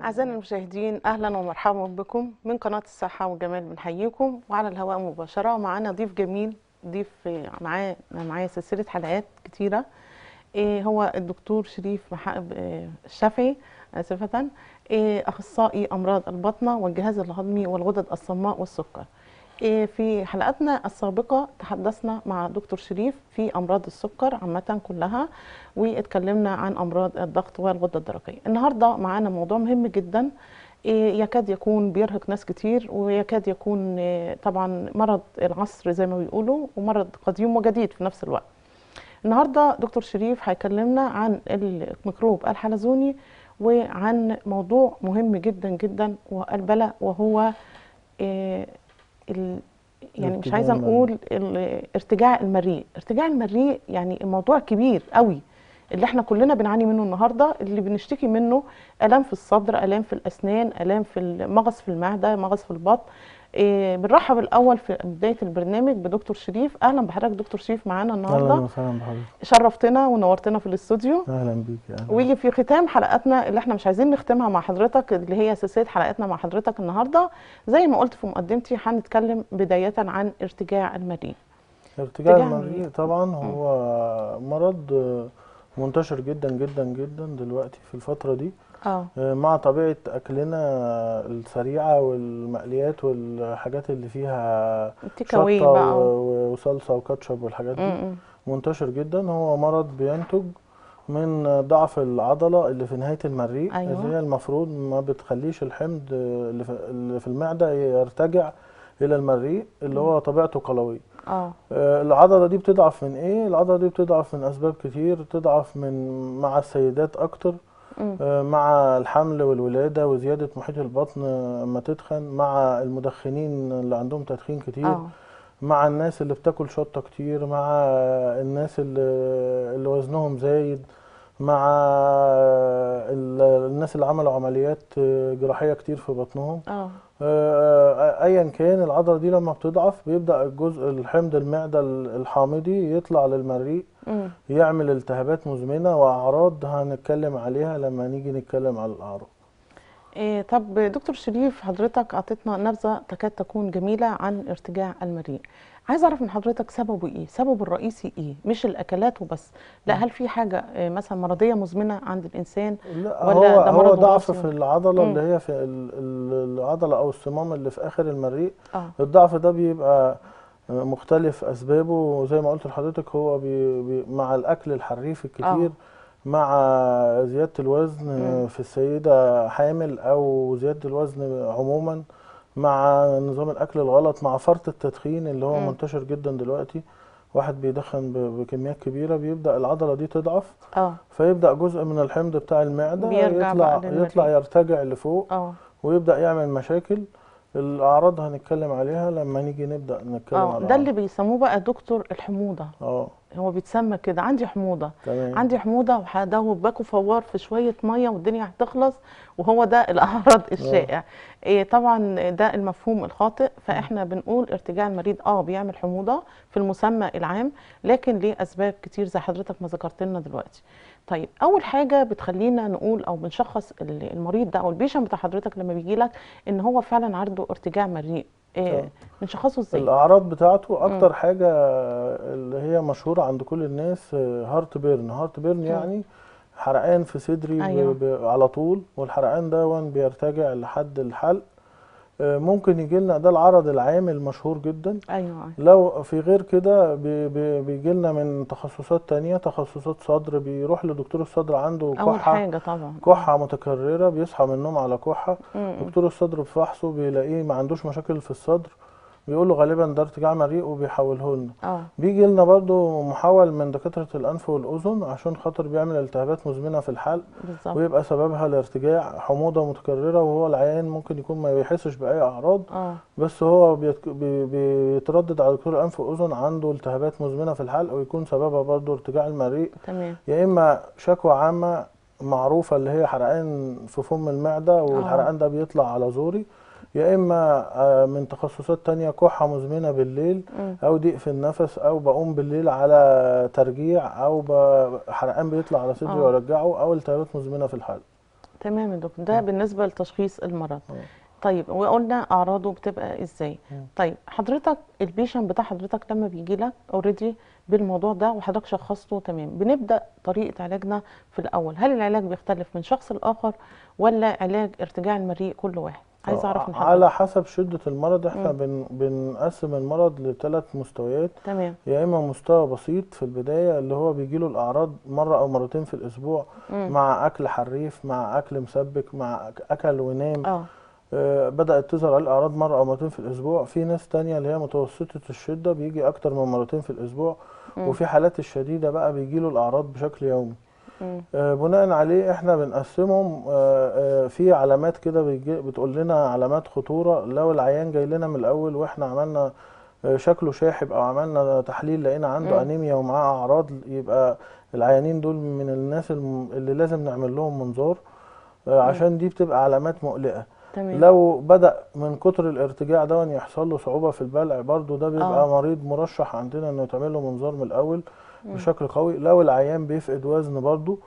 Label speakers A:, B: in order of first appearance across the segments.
A: أعزائنا المشاهدين أهلا ومرحبا بكم من قناة الصحة والجمال بنحييكم وعلى الهواء مباشرة ومعانا ضيف جميل ضيف آه، معاه معايا سلسلة حلقات كتيرة آه، هو الدكتور شريف مح- آه، الشافعي آسفة آه، أخصائي أمراض البطنة والجهاز الهضمي والغدد الصماء والسكر آه، في حلقاتنا السابقة تحدثنا مع دكتور شريف في أمراض السكر عامة كلها واتكلمنا عن أمراض الضغط والغدة الدرقية النهاردة معانا موضوع مهم جدا آه، يكاد يكون بيرهق ناس كتير ويكاد يكون آه، طبعا مرض العصر زي ما بيقولوا ومرض قديم وجديد في نفس الوقت النهارده دكتور شريف هيكلمنا عن الميكروب الحلزوني وعن موضوع مهم جدا جدا والبلاء وهو آه، ال- يعني مش
B: الارتجاع
A: عايزه
B: المريء.
A: نقول ال- ارتجاع المريء ارتجاع المريء يعني الموضوع كبير قوي اللي احنا كلنا بنعاني منه النهارده اللي بنشتكي منه الام في الصدر الام في الاسنان الام في مغص في المعده مغص في البطن إيه بنرحب الاول في بدايه البرنامج بدكتور شريف اهلا بحضرتك دكتور شريف معانا
B: اهلا
A: النهارده
B: وسهلا بحضرتك
A: شرفتنا ونورتنا في الاستوديو
B: اهلا بيك اهلا
A: ويجي في ختام حلقاتنا اللي احنا مش عايزين نختمها مع حضرتك اللي هي سلسله حلقاتنا مع حضرتك النهارده زي ما قلت في مقدمتي هنتكلم بدايه عن ارتجاع المريء
B: ارتجاع
A: ارتجاع
B: المريء
A: المريء.
B: طبعا هو مرض منتشر جدا جدا جدا دلوقتي في الفترة دي
A: اه
B: مع طبيعة أكلنا السريعة والمقليات والحاجات اللي فيها
A: التيك أواي
B: شطة
A: بقى
B: و- وصلصة وكاتشب والحاجات دي
A: م- م.
B: منتشر جدا هو مرض بينتج من ضعف العضلة اللي في نهاية المريء
A: أيوة.
B: اللي هي المفروض ما بتخليش الحمض اللي في- اللي في المعدة يرتجع إلى المريء اللي هو طبيعته قلوية
A: اه
B: آه، العضلة دي بتضعف من إيه؟ العضلة دي بتضعف من أسباب كتير تضعف من مع السيدات أكتر
A: م.
B: آه، مع الحمل والولادة وزيادة محيط البطن آه، أما تتخن مع المدخنين اللي عندهم تدخين كتير
A: اه
B: مع الناس اللي بتاكل شطة كتير مع الناس اللي, اللي وزنهم زايد مع ال- الناس اللي عملوا عمليات جراحية كتير في بطنهم
A: اه
B: آه، ايا كان العضلة دي لما بتضعف بيبدأ الجزء الحمض المعدة الحامضي يطلع للمريء
A: م.
B: يعمل التهابات مزمنة وأعراض هنتكلم عليها لما نيجي نتكلم على الأعراض
A: إيه طب دكتور شريف حضرتك اعطيتنا نبذه تكاد تكون جميله عن ارتجاع المريء عايز اعرف من حضرتك سببه ايه سببه الرئيسي ايه مش الاكلات وبس لا هل في حاجه إيه، مثلا مرضيه مزمنه عند الانسان
B: لا
A: ولا
B: هو
A: ده
B: هو
A: مرض
B: ضعف
A: وراثي؟
B: في العضلة
A: مم.
B: اللي هي في ال- ال- العضلة أو الصمام اللي في آخر المريء
A: اه
B: الضعف ده بيبقى مختلف أسبابه زي ما قلت لحضرتك هو بي بي مع الأكل الحريف الكتير
A: آه.
B: مع زيادة الوزن
A: مم.
B: في السيدة حامل أو زيادة الوزن عموما مع نظام الأكل الغلط مع فرط التدخين اللي هو
A: مم.
B: منتشر جدا دلوقتي واحد بيدخن ب- بكميات كبيرة بيبدأ العضلة دي تضعف
A: اه
B: فيبدأ جزء من الحمض بتاع المعدة
A: بيرجع
B: يطلع
A: بقى للمريء.
B: يطلع يرتجع لفوق
A: اه
B: ويبدأ يعمل مشاكل الأعراض هنتكلم عليها لما نيجي نبدأ نتكلم
A: اه
B: على
A: ده اللي
B: الأعراض.
A: بيسموه بقى دكتور الحموضه
B: اه
A: هو بيتسمى كده عندي حموضه
B: تمام
A: عندي حموضه وهدوب باكو فوار في شويه ميه والدنيا هتخلص وهو ده الاعراض الشائع إيه طبعا ده المفهوم الخاطئ فاحنا بنقول ارتجاع المريض اه بيعمل حموضه في المسمى العام لكن ليه اسباب كتير زي حضرتك ما ذكرت لنا دلوقتي طيب اول حاجه بتخلينا نقول او بنشخص ال- المريض ده او البيشن بتاع حضرتك لما بيجي لك ان هو فعلا عنده ارتجاع مريء
B: آه.
A: إيه بنشخصه ازاي
B: الأعراض بتاعته أكتر حاجة اللي هي مشهورة عند كل الناس هارت بيرن هارت بيرن يعني حرقان في صدري ب-
A: أيوة.
B: ب- على طول والحرقان ده بيرتجع لحد الحلق آه، ممكن يجي لنا ده العرض العام المشهور جدا
A: ايوه
B: لو في غير كده بي بي بيجي لنا من تخصصات تانية تخصصات صدر بيروح لدكتور الصدر عنده
A: اول
B: كحة
A: حاجه طبعا
B: كحة متكررة بيصحى من النوم على كحة
A: مم.
B: دكتور الصدر بفحصه بيلاقيه ما عندوش مشاكل في الصدر بيقول له غالبا ده ارتجاع مريء وبيحوله لنا
A: اه
B: بيجي لنا برضو محول من دكاترة الأنف والأذن عشان خاطر بيعمل التهابات مزمنة في الحلق
A: بالظبط
B: ويبقى سببها الارتجاع حموضة متكررة وهو العيان ممكن يكون ما بيحسش بأي أعراض
A: اه
B: بس هو بيت- بي- بيتردد على دكتور الأنف والأذن عنده التهابات مزمنة في الحلق ويكون سببها برضو ارتجاع المريء
A: تمام
B: يا إما شكوى عامة معروفة اللي هي حرقان في فم المعدة والحرقان ده بيطلع على زوري يا إما آه، من تخصصات تانية كحة مزمنة بالليل
A: مم.
B: أو ضيق في النفس أو بقوم بالليل على ترجيع أو ب- حرقان بيطلع على صدري
A: آه.
B: وأرجعه أو التهابات مزمنة في الحلق
A: تمام يا دكتور ده بالنسبه لتشخيص المرض
B: آه.
A: طيب وقلنا اعراضه بتبقى ازاي
B: مم.
A: طيب حضرتك البيشن بتاع حضرتك لما بيجي لك اوريدي بالموضوع ده وحضرتك شخصته تمام بنبدا طريقه علاجنا في الاول هل العلاج بيختلف من شخص لاخر ولا علاج ارتجاع المريء كل واحد عايز
B: آه،
A: اعرف من حضرتك
B: على حسب شدة المرض احنا
A: مم.
B: بن بنقسم المرض لثلاث مستويات
A: تمام
B: يا اما مستوى بسيط في البداية اللي هو بيجيله الاعراض مرة او مرتين في الاسبوع
A: مم.
B: مع اكل حريف مع اكل مسبك مع أك- اكل ونام
A: اه
B: آه، بدأت تظهر عليه الأعراض مرة أو مرتين في الأسبوع في ناس تانية اللي هي متوسطة الشدة بيجي أكتر من مرتين في الأسبوع
A: مم.
B: وفي حالات الشديدة بقى بيجيله الأعراض بشكل يومي
A: مم.
B: آه، بناء عليه احنا بنقسمهم آه، آه، في علامات كده بيجي- بتقول لنا علامات خطورة لو العيان جاي لنا من الأول واحنا عملنا آه، شكله شاحب أو عملنا تحليل لقينا عنده
A: مم.
B: أنيميا ومعاه أعراض يبقى العيانين دول من الناس الم- اللي لازم نعمل لهم منظار آه، عشان دي بتبقى علامات مقلقة
A: تمام
B: لو بدأ من كتر الارتجاع ده يحصل له صعوبة في البلع برضو ده بيبقى
A: آه.
B: مريض مرشح عندنا انه يتعمل له منظار من الاول
A: مم.
B: بشكل قوي لو العيان بيفقد وزن برضو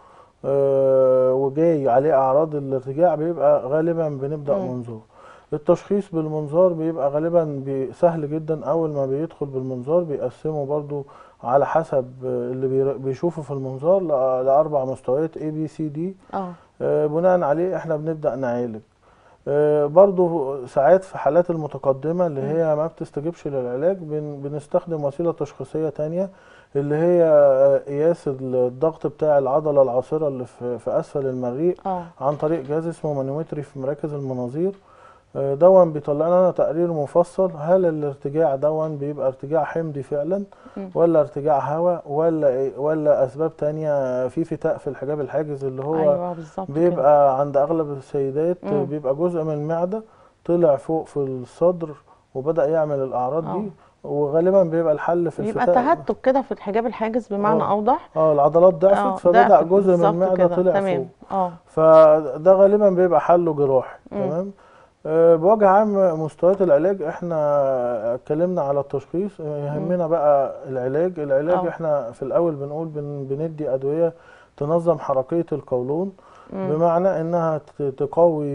B: آه وجاي عليه اعراض الارتجاع بيبقى غالبا بنبدأ
A: مم.
B: منظار التشخيص بالمنظار بيبقى غالبا بي- سهل جدا اول ما بيدخل بالمنظار بيقسمه برضو على حسب آه، اللي بير- بيشوفه في المنظار لأ- لاربع مستويات A B C D
A: اه
B: آه، بناء عليه احنا بنبدأ نعالج آه، برضو ساعات في حالات المتقدمة اللي هي ما بتستجيبش للعلاج بن بنستخدم وسيلة تشخيصية تانية اللي هي آه، قياس الضغط بتاع العضلة العاصرة اللي في في أسفل المريء
A: اه
B: عن طريق جهاز اسمه مانومتري في مراكز المناظير آه، دون بيطلع لنا تقرير مفصل هل الارتجاع دون بيبقى ارتجاع حمضي فعلا
A: مم.
B: ولا ارتجاع هواء ولا إيه- ولا أسباب تانية في فتاء في الحجاب الحاجز اللي هو
A: ايوه بالظبط كده
B: بيبقى عند اغلب السيدات
A: مم.
B: بيبقى جزء من المعده طلع فوق في الصدر وبدا يعمل الاعراض
A: آه.
B: دي وغالبا بيبقى الحل في
A: بيبقى
B: الفتاء
A: تهتك كده في الحجاب الحاجز بمعنى
B: آه.
A: اوضح
B: اه العضلات
A: اه
B: ضعفت فبدا
A: ضعفت
B: جزء من
A: بالظبط
B: المعده
A: كده.
B: طلع فوق
A: تمام اه
B: فده غالبا بيبقى حله جراحي
A: مم.
B: تمام آه، بوجه عام مستويات العلاج احنا اتكلمنا على التشخيص آه، يهمنا بقى العلاج العلاج
A: آه.
B: احنا في الاول بنقول بن بندي ادويه تنظم حركيه القولون
A: مم.
B: بمعنى انها ت- تقوي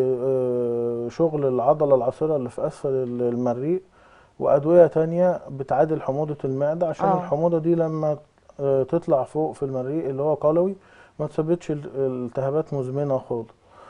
B: آه، شغل العضله العصره اللي في اسفل ال- المريء وادويه تانية بتعادل حموضه المعده عشان
A: آه.
B: الحموضه دي لما آه، تطلع فوق في المريء اللي هو قلوي ما تسببش ال- التهابات مزمنه خالص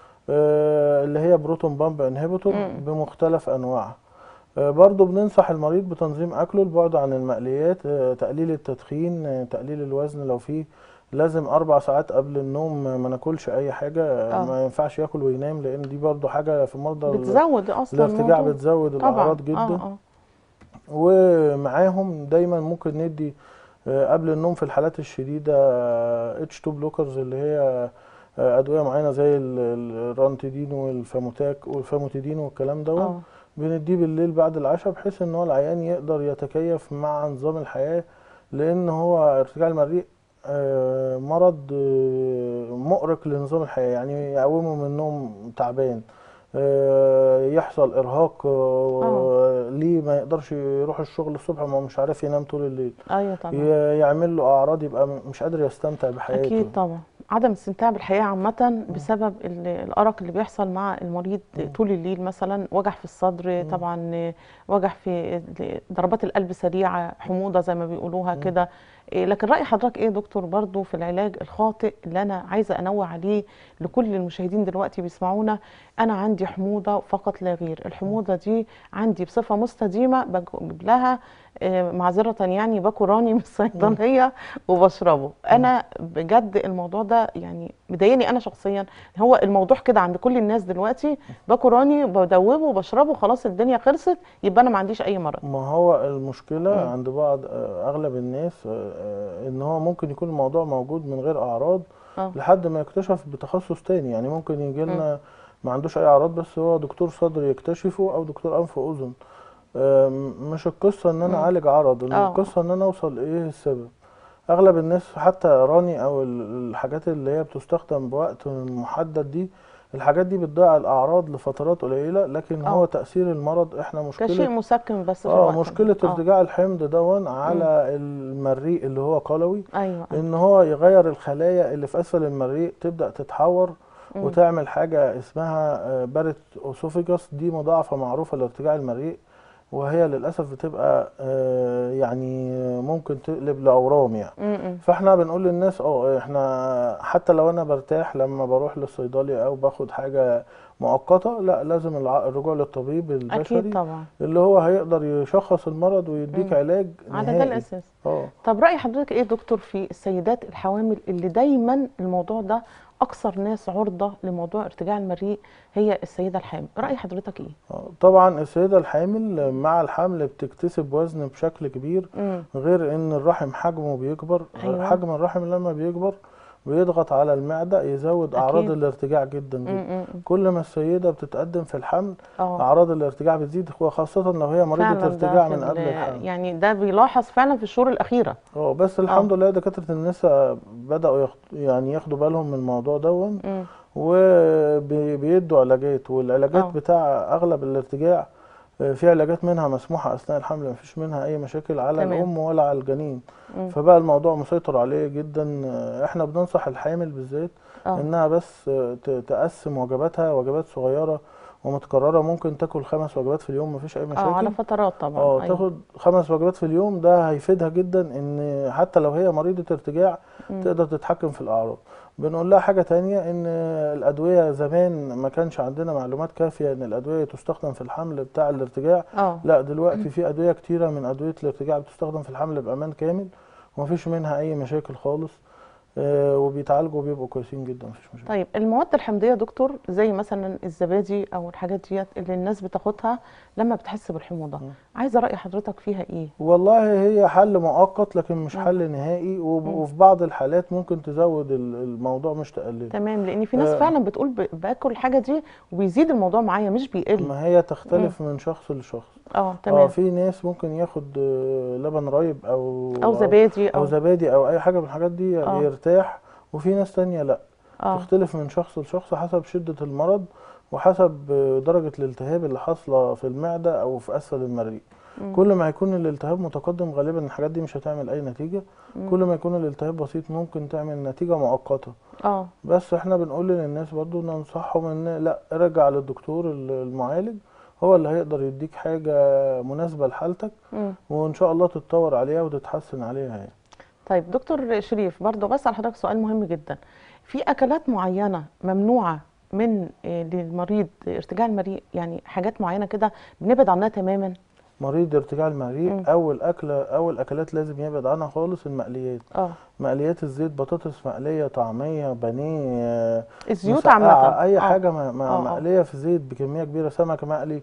B: آه، اللي هي بروتون بامب انهبيتور
A: مم.
B: بمختلف انواعها آه، برضو بننصح المريض بتنظيم اكله البعد عن المقليات آه، تقليل التدخين آه، تقليل الوزن لو فيه لازم اربع ساعات قبل النوم ما ما ناكلش اي حاجه آه،
A: آه.
B: ما ينفعش ياكل وينام لان دي برضو حاجه في مرضى ال-
A: بتزود اصلا
B: الارتجاع
A: الموضوع.
B: بتزود
A: طبعا
B: الاعراض جدا
A: اه اه
B: ومعاهم دايما ممكن ندي آه، قبل النوم في الحالات الشديدة اتش 2 بلوكرز اللي هي آه، أدوية معينة زي ال- ال- الرانتيدين والفاموتاك والفاموتيدين والكلام دوت
A: اه
B: بنديه بالليل بعد العشاء بحيث ان هو العيان يقدر يتكيف مع نظام الحياة لان هو ارتجاع المريء آه، مرض آه، مؤرق لنظام الحياة يعني يقومه من النوم تعبان آه، يحصل ارهاق آه، ليه ما يقدرش يروح الشغل الصبح ما هو مش عارف ينام طول الليل
A: ايوه طبعا
B: ي- يعمل له اعراض يبقى مش قادر يستمتع بحياته
A: اكيد طبعا عدم الاستمتاع بالحياه عامه بسبب ال- الارق اللي بيحصل مع المريض طول الليل مثلا وجع في الصدر طبعا وجع في ضربات القلب سريعه حموضه زي ما بيقولوها كده إيه، لكن راي حضرتك ايه يا دكتور برضو في العلاج الخاطئ اللي انا عايزه انوه عليه لكل المشاهدين دلوقتي بيسمعونا انا عندي حموضه فقط لا غير الحموضه دي عندي بصفه مستديمه بجيب لها آه، معذره يعني باكوراني من الصيدليه وبشربه انا بجد الموضوع ده يعني مضايقني انا شخصيا هو الموضوع كده عند كل الناس دلوقتي باكوراني بدوبه وبشربه خلاص الدنيا خلصت يبقى انا ما عنديش اي مرض
B: ما هو المشكلة
A: مم.
B: عند بعض آه، أغلب الناس آه، آه، إن هو ممكن يكون الموضوع موجود من غير أعراض
A: اه
B: لحد ما يكتشف بتخصص تاني يعني ممكن يجي لنا ما عندوش أي أعراض بس هو دكتور صدر يكتشفه أو دكتور أنف وأذن آه، مش القصة إن أنا
A: مم.
B: أعالج عرض
A: آه.
B: القصة إن أنا أوصل إيه السبب أغلب الناس حتى راني أو ال- الحاجات اللي هي بتستخدم بوقت محدد دي الحاجات دي بتضيع الأعراض لفترات قليلة لكن
A: آه.
B: هو تأثير المرض إحنا مشكلة
A: كشيء مسكن بس في
B: اه
A: الوقت
B: مشكلة
A: ده. آه.
B: ارتجاع الحمض دون على المريء اللي هو قلوي
A: ايوه
B: ان هو يغير الخلايا اللي في اسفل المريء تبدأ تتحور
A: مم.
B: وتعمل حاجه اسمها آه، بارت اوسوفيجاس دي مضاعفه معروفه لارتجاع المريء وهي للاسف بتبقى آه، يعني ممكن تقلب لاورام يعني
A: مم.
B: فاحنا بنقول للناس اه احنا حتى لو انا برتاح لما بروح للصيدلي او باخد حاجه مؤقته لا لازم الع- الرجوع للطبيب البشري
A: اكيد طبعا
B: اللي هو هيقدر يشخص المرض ويديك
A: مم.
B: علاج
A: على ده
B: نهائي
A: الاساس
B: اه
A: طب رأي حضرتك ايه يا دكتور في السيدات الحوامل اللي دايما الموضوع ده اكثر ناس عرضة لموضوع ارتجاع المريء هي السيدة الحامل رأي حضرتك ايه
B: آه. طبعا السيده الحامل مع الحمل بتكتسب وزن بشكل كبير
A: مم.
B: غير ان الرحم حجمه بيكبر
A: أيوة.
B: حجم الرحم لما بيكبر بيضغط على المعده يزود اعراض
A: أكيد.
B: الارتجاع جدا جدا
A: مم. مم.
B: كل ما السيده بتتقدم في الحمل
A: اه
B: اعراض الارتجاع بتزيد وخاصه لو هي مريضه
A: فعلا ده
B: ارتجاع
A: في
B: من
A: ال-
B: قبل الحمل
A: يعني ده بيلاحظ فعلا في الشهور الأخيرة
B: اه بس الحمد لله دكاتره النساء بداوا ياخد يعني ياخدوا بالهم من الموضوع دون
A: مم.
B: وبيدوا علاجات والعلاجات
A: اه.
B: بتاع اغلب الارتجاع آه، في علاجات منها مسموحه اثناء الحمل مفيش منها اي مشاكل على
A: تمام.
B: الام ولا على الجنين
A: مم.
B: فبقى الموضوع مسيطر عليه جدا آه، احنا بننصح الحامل بالذات
A: اه
B: انها بس آه، ت- تقسم وجباتها وجبات صغيره ومتكرره ممكن تاكل خمس وجبات في اليوم مفيش اي
A: اه على
B: مشاكل
A: فترات طبعا
B: اه
A: أيوة.
B: تاخد خمس وجبات في اليوم ده هيفيدها جدا ان حتى لو هي مريضة ارتجاع
A: مم.
B: تقدر تتحكم في الاعراض بنقول لها حاجة تانية ان الادوية زمان ما كانش عندنا معلومات كافية ان الادوية تستخدم في الحمل بتاع الارتجاع
A: اه
B: لا دلوقتي في ادوية كتيرة من ادوية الارتجاع بتستخدم في الحمل بامان كامل ومفيش منها اي مشاكل خالص آه، وبيتعالجوا وبيبقوا كويسين جدا مفيش مشاكل
A: طيب المواد الحمضية يا دكتور زي مثلا الزبادي أو الحاجات ديت اللي الناس بتاخدها لما بتحس بالحموضة
B: مم.
A: عايزة رأي حضرتك فيها ايه؟
B: والله هي حل مؤقت لكن مش
A: مم.
B: حل نهائي وب-
A: مم.
B: وفي بعض الحالات ممكن تزود ال- الموضوع مش تقلله
A: تمام لأن في ناس
B: آه.
A: فعلا بتقول ب- باكل الحاجة دي وبيزيد الموضوع معايا مش بيقل
B: ما هي تختلف من شخص لشخص
A: اه
B: اه
A: تمام
B: في ناس ممكن ياخد آه، لبن رايب او
A: أو زبادي
B: او
A: أو
B: زبادي او اي حاجه من الحاجات دي
A: آه.
B: يرتاح وفي ناس تانية لا
A: اه
B: تختلف من شخص لشخص حسب شده المرض وحسب آه، درجه الالتهاب اللي حاصله في المعده او في اسفل المريء
A: مم.
B: كل ما يكون الالتهاب متقدم غالبا الحاجات دي مش هتعمل اي نتيجه
A: مم.
B: كل ما يكون الالتهاب بسيط ممكن تعمل نتيجه مؤقته
A: اه
B: بس احنا بنقول للناس برضو ننصحهم ان لا ارجع للدكتور ال- المعالج هو اللي هيقدر يديك حاجة مناسبة لحالتك
A: مم.
B: وان شاء الله تتطور عليها وتتحسن عليها يعني
A: طيب دكتور شريف برضه بسأل حضرتك سؤال مهم جدا في أكلات معينة ممنوعة من آه، للمريض ارتجاع المريء يعني حاجات معينة كده بنبعد عنها تماما
B: مريض ارتجاع المريء
A: مم.
B: اول اكلة اول اكلات لازم يبعد عنها خالص المقليات
A: اه
B: مقليات الزيت بطاطس مقلية طعمية بانيه آه،
A: الزيوت
B: مسقعة،
A: عامة
B: اي
A: آه.
B: حاجة م- م-
A: آه، آه.
B: مقلية في زيت بكمية كبيرة سمك مقلي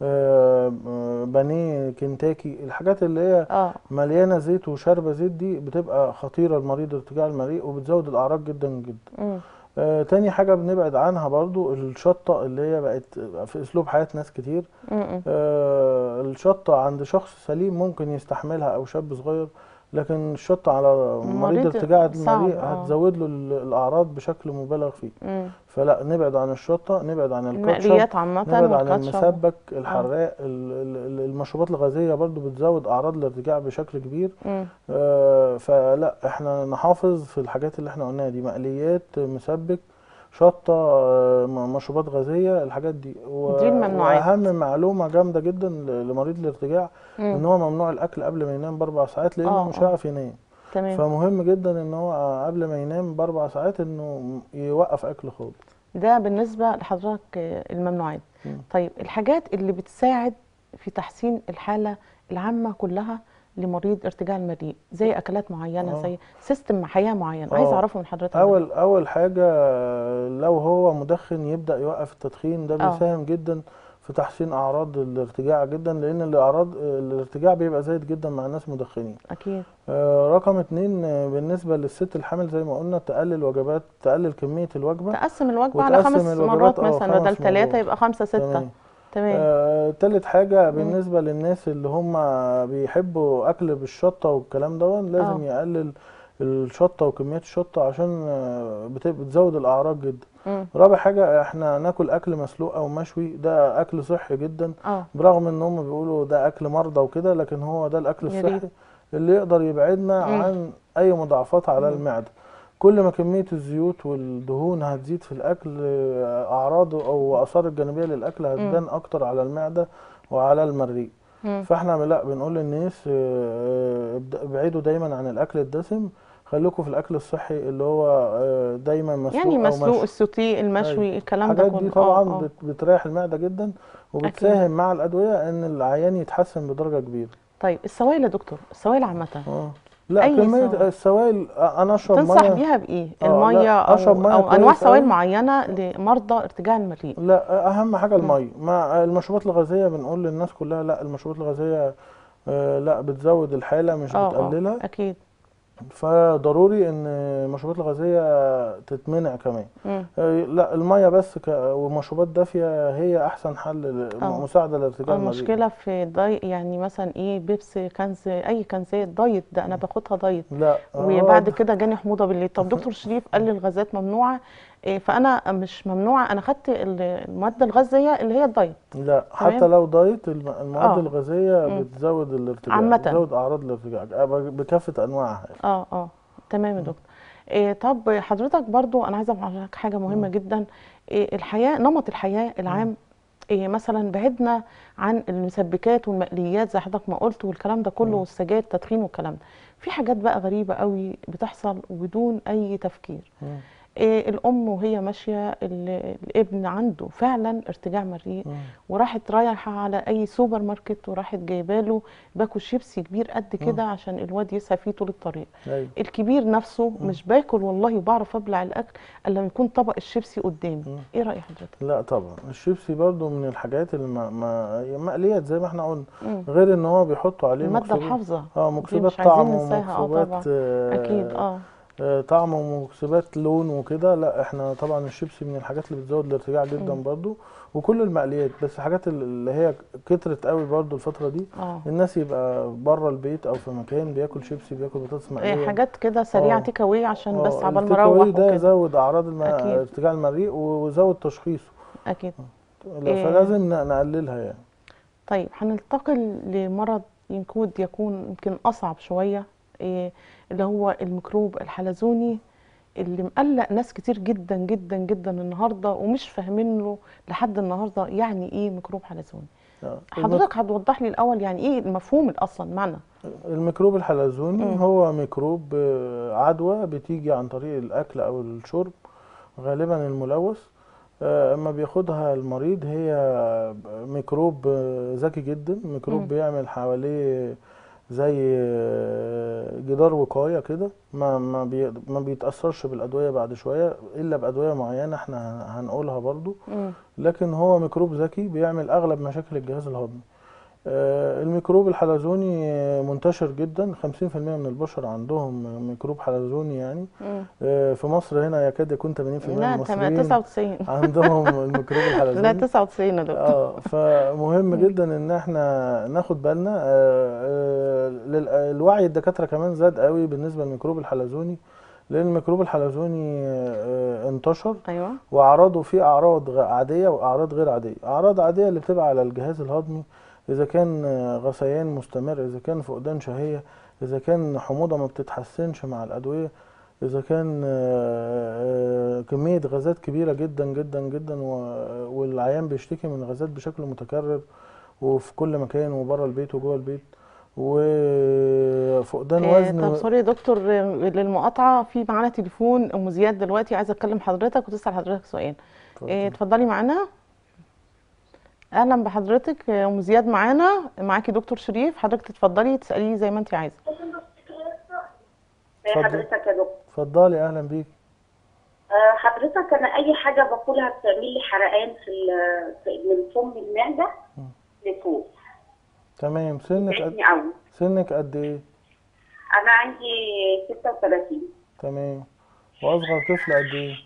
B: آه، آه، بانيه كنتاكي الحاجات اللي هي
A: اه
B: مليانه زيت وشاربه زيت دي بتبقى خطيره لمريض ارتجاع المريء وبتزود الاعراض جدا جدا
A: مم.
B: آه تاني حاجه بنبعد عنها برضو الشطه اللي هي بقت في اسلوب حياه ناس كتير
A: مم.
B: آه الشطه عند شخص سليم ممكن يستحملها او شاب صغير لكن الشطه على مريض
A: مريض
B: ارتجاع
A: صعب،
B: المريء
A: آه.
B: هتزود له ال- الاعراض بشكل مبالغ فيه
A: مم.
B: فلا نبعد عن الشطه نبعد عن الكاتشب
A: المقليات عامة
B: نبعد عن
A: والكاتشب
B: المسبك الحراق ال- ال- المشروبات الغازيه برضو بتزود اعراض الارتجاع بشكل كبير
A: مم.
B: آه، فلا احنا نحافظ في الحاجات اللي احنا قلناها دي مقليات مسبك شطة آه، م- مشروبات غازية الحاجات دي و-
A: دي الممنوعات.
B: وأهم معلومة جامدة جدا ل- لمريض الارتجاع إن
A: مم.
B: هو ممنوع الأكل قبل ما ينام بأربع ساعات لأنه
A: آه،
B: مش
A: آه.
B: هيعرف ينام
A: تمام
B: فمهم جدا إن هو قبل ما ينام بأربع ساعات إنه يوقف أكل خالص
A: ده بالنسبة لحضرتك آه، الممنوعات
B: مم.
A: طيب الحاجات اللي بتساعد في تحسين الحالة العامة كلها لمريض ارتجاع المريء زي أكلات معينة
B: آه.
A: زي سيستم حياة معين عايز
B: آه.
A: أعرفه من حضرتك ده.
B: أول أول حاجة لو هو مدخن يبدأ يوقف التدخين ده
A: آه.
B: بيساهم جدا في تحسين أعراض الارتجاع جدا لأن الأعراض الارتجاع بيبقى زايد جدا مع الناس مدخنين
A: أكيد
B: آه، رقم اتنين آه، بالنسبة للست الحامل زي ما قلنا تقلل وجبات تقلل كمية الوجبة
A: تقسم الوجبة على
B: وتقسم
A: خمس
B: الوجبات،
A: مرات
B: آه،
A: مثلا
B: خمس
A: بدل ثلاثة
B: مرات.
A: يبقى خمسة ستة
B: تمام
A: تمام
B: آه، تالت حاجة بالنسبة للناس اللي هم بيحبوا أكل بالشطة والكلام ده لازم
A: آه.
B: يقلل الشطة وكميات الشطة عشان آه، بت- بتزود الأعراض جدا
A: مم.
B: رابع حاجة احنا ناكل أكل مسلوق أو مشوي ده أكل صحي جدا
A: اه
B: برغم إن هم بيقولوا ده أكل مرضى وكده لكن هو ده الأكل
A: يا ريت.
B: الصحي اللي يقدر يبعدنا
A: مم.
B: عن أي مضاعفات على
A: مم.
B: المعدة كل ما كمية الزيوت والدهون هتزيد في الأكل آه، أعراض أو آثار الجانبية للأكل هتبان أكتر على المعدة وعلى المريء
A: مم.
B: فاحنا لا بنقول للناس آه، آه، ابد- ابعدوا دايما عن الأكل الدسم خليكم في الأكل الصحي اللي هو آه، دايما مسلوق
A: يعني
B: أو
A: مسلوق
B: مشوي
A: السوتيه المشوي الكلام ده
B: الحاجات دي
A: كله
B: طبعا
A: اه اه
B: بت- بتريح المعدة جدا وبتساهم مع الأدوية إن العيان يتحسن بدرجة كبيرة
A: طيب السوائل يا دكتور السوائل عامة
B: اه لا
A: أي
B: كمية
A: سوائل؟
B: السوائل آه، أنا أشرب
A: تنصح
B: مية
A: بيها بإيه؟
B: آه، لا،
A: المية
B: أشرب
A: أو,
B: مية
A: أو أنواع
B: كويس
A: سوائل
B: أوي.
A: معينة لمرضى ارتجاع المريء
B: لا اهم حاجه الميه مع المشروبات الغازيه بنقول للناس كلها لا المشروبات الغازيه آه، لا بتزود الحاله مش
A: اه
B: بتقللها
A: اه أكيد
B: فضروري ان المشروبات الغازيه تتمنع كمان
A: مم.
B: آه، لا الميه بس ك... ومشروبات دافيه هي احسن حل ل-
A: آه.
B: مساعده لارتجاع المريء
A: المشكلة في داي يعني مثلا إيه بيبسي كنز أي كنزات دايت ده أنا باخدها دايت
B: لا آه،
A: وبعد
B: ده-
A: كده جاني حموضه بالليل طب دكتور شريف قال لي الغازات ممنوعه إيه، فانا مش ممنوعه انا خدت ال- الماده الغازيه اللي هي الدايت
B: لا حتى
A: تمام.
B: لو دايت الم- المواد
A: آه.
B: الغازيه
A: مم.
B: بتزود الارتجاع
A: عامة.
B: بتزود اعراض الارتجاع آه، بكافه انواعها
A: اه اه تمام يا دكتور إيه طب حضرتك برضو انا عايزه اقول لحضرتك حاجه مهمه جدا إيه الحياه نمط الحياه العام إيه مثلا بعدنا عن المسبكات والمقليات زي حضرتك ما قلت والكلام ده كله والسجاير التدخين والكلام ده في حاجات بقى غريبه قوي بتحصل وبدون اي تفكير
B: مم.
A: إيه الام وهي ماشيه ال- الابن عنده فعلا ارتجاع مريء
B: مم.
A: وراحت رايحه على اي سوبر ماركت وراحت جايباله باكو شيبسي كبير قد كده عشان الواد يسعى فيه طول الطريق
B: ايوه
A: الكبير نفسه مش باكل والله وبعرف ابلع الاكل الا لما يكون طبق الشيبسي قدامي
B: مم.
A: ايه راي حضرتك
B: لا طبعا الشيبسي برضو من الحاجات اللي ما ما مقليات زي ما احنا قلنا
A: مم.
B: غير ان هو بيحطوا عليه
A: الماده
B: مكسبات
A: الحافظه
B: اه
A: دي
B: مكسبات
A: مش عايزين
B: طعم
A: ننساها اه
B: ومكسبات
A: طبعا
B: آه،
A: اكيد اه
B: آه، طعم ومكسبات لون وكده لا احنا طبعا الشيبسي من الحاجات اللي بتزود الارتجاع جدا
A: مم.
B: برضو وكل المقليات بس الحاجات اللي هي كترت قوي برضو الفترة دي
A: اه
B: الناس يبقى بره البيت او في مكان بياكل شيبسي بياكل بطاطس
A: إيه
B: مقلية
A: حاجات كده سريعه
B: آه.
A: تيك اواي عشان بس
B: آه،
A: عبال ما
B: التيك أواي
A: اروح
B: ده
A: وكده
B: زود اعراض الم...
A: أكيد.
B: ارتجاع المريء وزود تشخيصه
A: اكيد
B: لا،
A: إيه.
B: فلازم ن- نقللها يعني
A: طيب هننتقل لمرض يكون يكون يمكن أصعب شوية إيه اللي هو الميكروب الحلزوني اللي مقلق ناس كتير جدا جدا جدا النهارده ومش فاهمين له لحد النهارده يعني ايه ميكروب حلزوني
B: آه.
A: حضرتك هتوضح لي الاول يعني ايه المفهوم اصلا معنى
B: الميكروب الحلزوني
A: مم.
B: هو ميكروب آه، عدوى بتيجي عن طريق الأكل أو الشرب غالبا الملوث آه، اما بياخدها المريض هي ميكروب آه، ذكي جدا ميكروب
A: مم.
B: بيعمل حواليه زي آه، جدار وقاية كده ما ما بي ما بيتأثرش بالأدوية بعد شوية إلا بأدوية معينة احنا هن- هنقولها برضو
A: مم.
B: لكن هو ميكروب ذكي بيعمل أغلب مشاكل الجهاز الهضمي آه، الميكروب الحلزوني آه، منتشر جدا 50% من البشر عندهم ميكروب حلزوني يعني
A: مم.
B: آه، في مصر هنا يكاد يكون 80% من
A: لا تمام
B: المصريين
A: 99
B: عندهم الميكروب
A: لا
B: الحلزوني
A: 99 يا دكتور
B: اه فمهم جدا ان احنا ناخد بالنا آه، آه، لل- الوعي الدكاتره كمان زاد قوي بالنسبه للميكروب الحلزوني لان الميكروب الحلزوني آه، انتشر
A: ايوه
B: واعراضه في اعراض غ- عاديه واعراض غير عاديه اعراض عاديه اللي بتبقى على الجهاز الهضمي اذا كان آه، غثيان مستمر اذا كان فقدان شهيه اذا كان حموضه ما بتتحسنش مع الادويه اذا كان آه، آه، كميه غازات كبيره جدا جدا جدا و- والعيان بيشتكي من غازات بشكل متكرر وفي كل مكان وبره البيت وجوه البيت وفقدان
A: إيه
B: وزن
A: طب سوري يا دكتور آه، للمقاطعه في معانا تليفون ام زياد دلوقتي عايزه اتكلم حضرتك وتسال حضرتك سؤال إيه اتفضلي معانا اهلا بحضرتك آه، ام زياد معانا معاكي دكتور شريف حضرتك تتفضلي تساليه زي ما انت عايزه
C: زي
B: اتفضل.
C: حضرتك يا دكتور
B: اتفضلي اهلا بيك
C: آه، حضرتك انا اي حاجه باكلها بتعمل لي حرقان في ال- في- من فم المعده لفوق
B: تمام سنك قد
C: بتعبني قوي
B: سنك قد ايه
C: انا عندي 36
B: تمام واصغر طفل قد ايه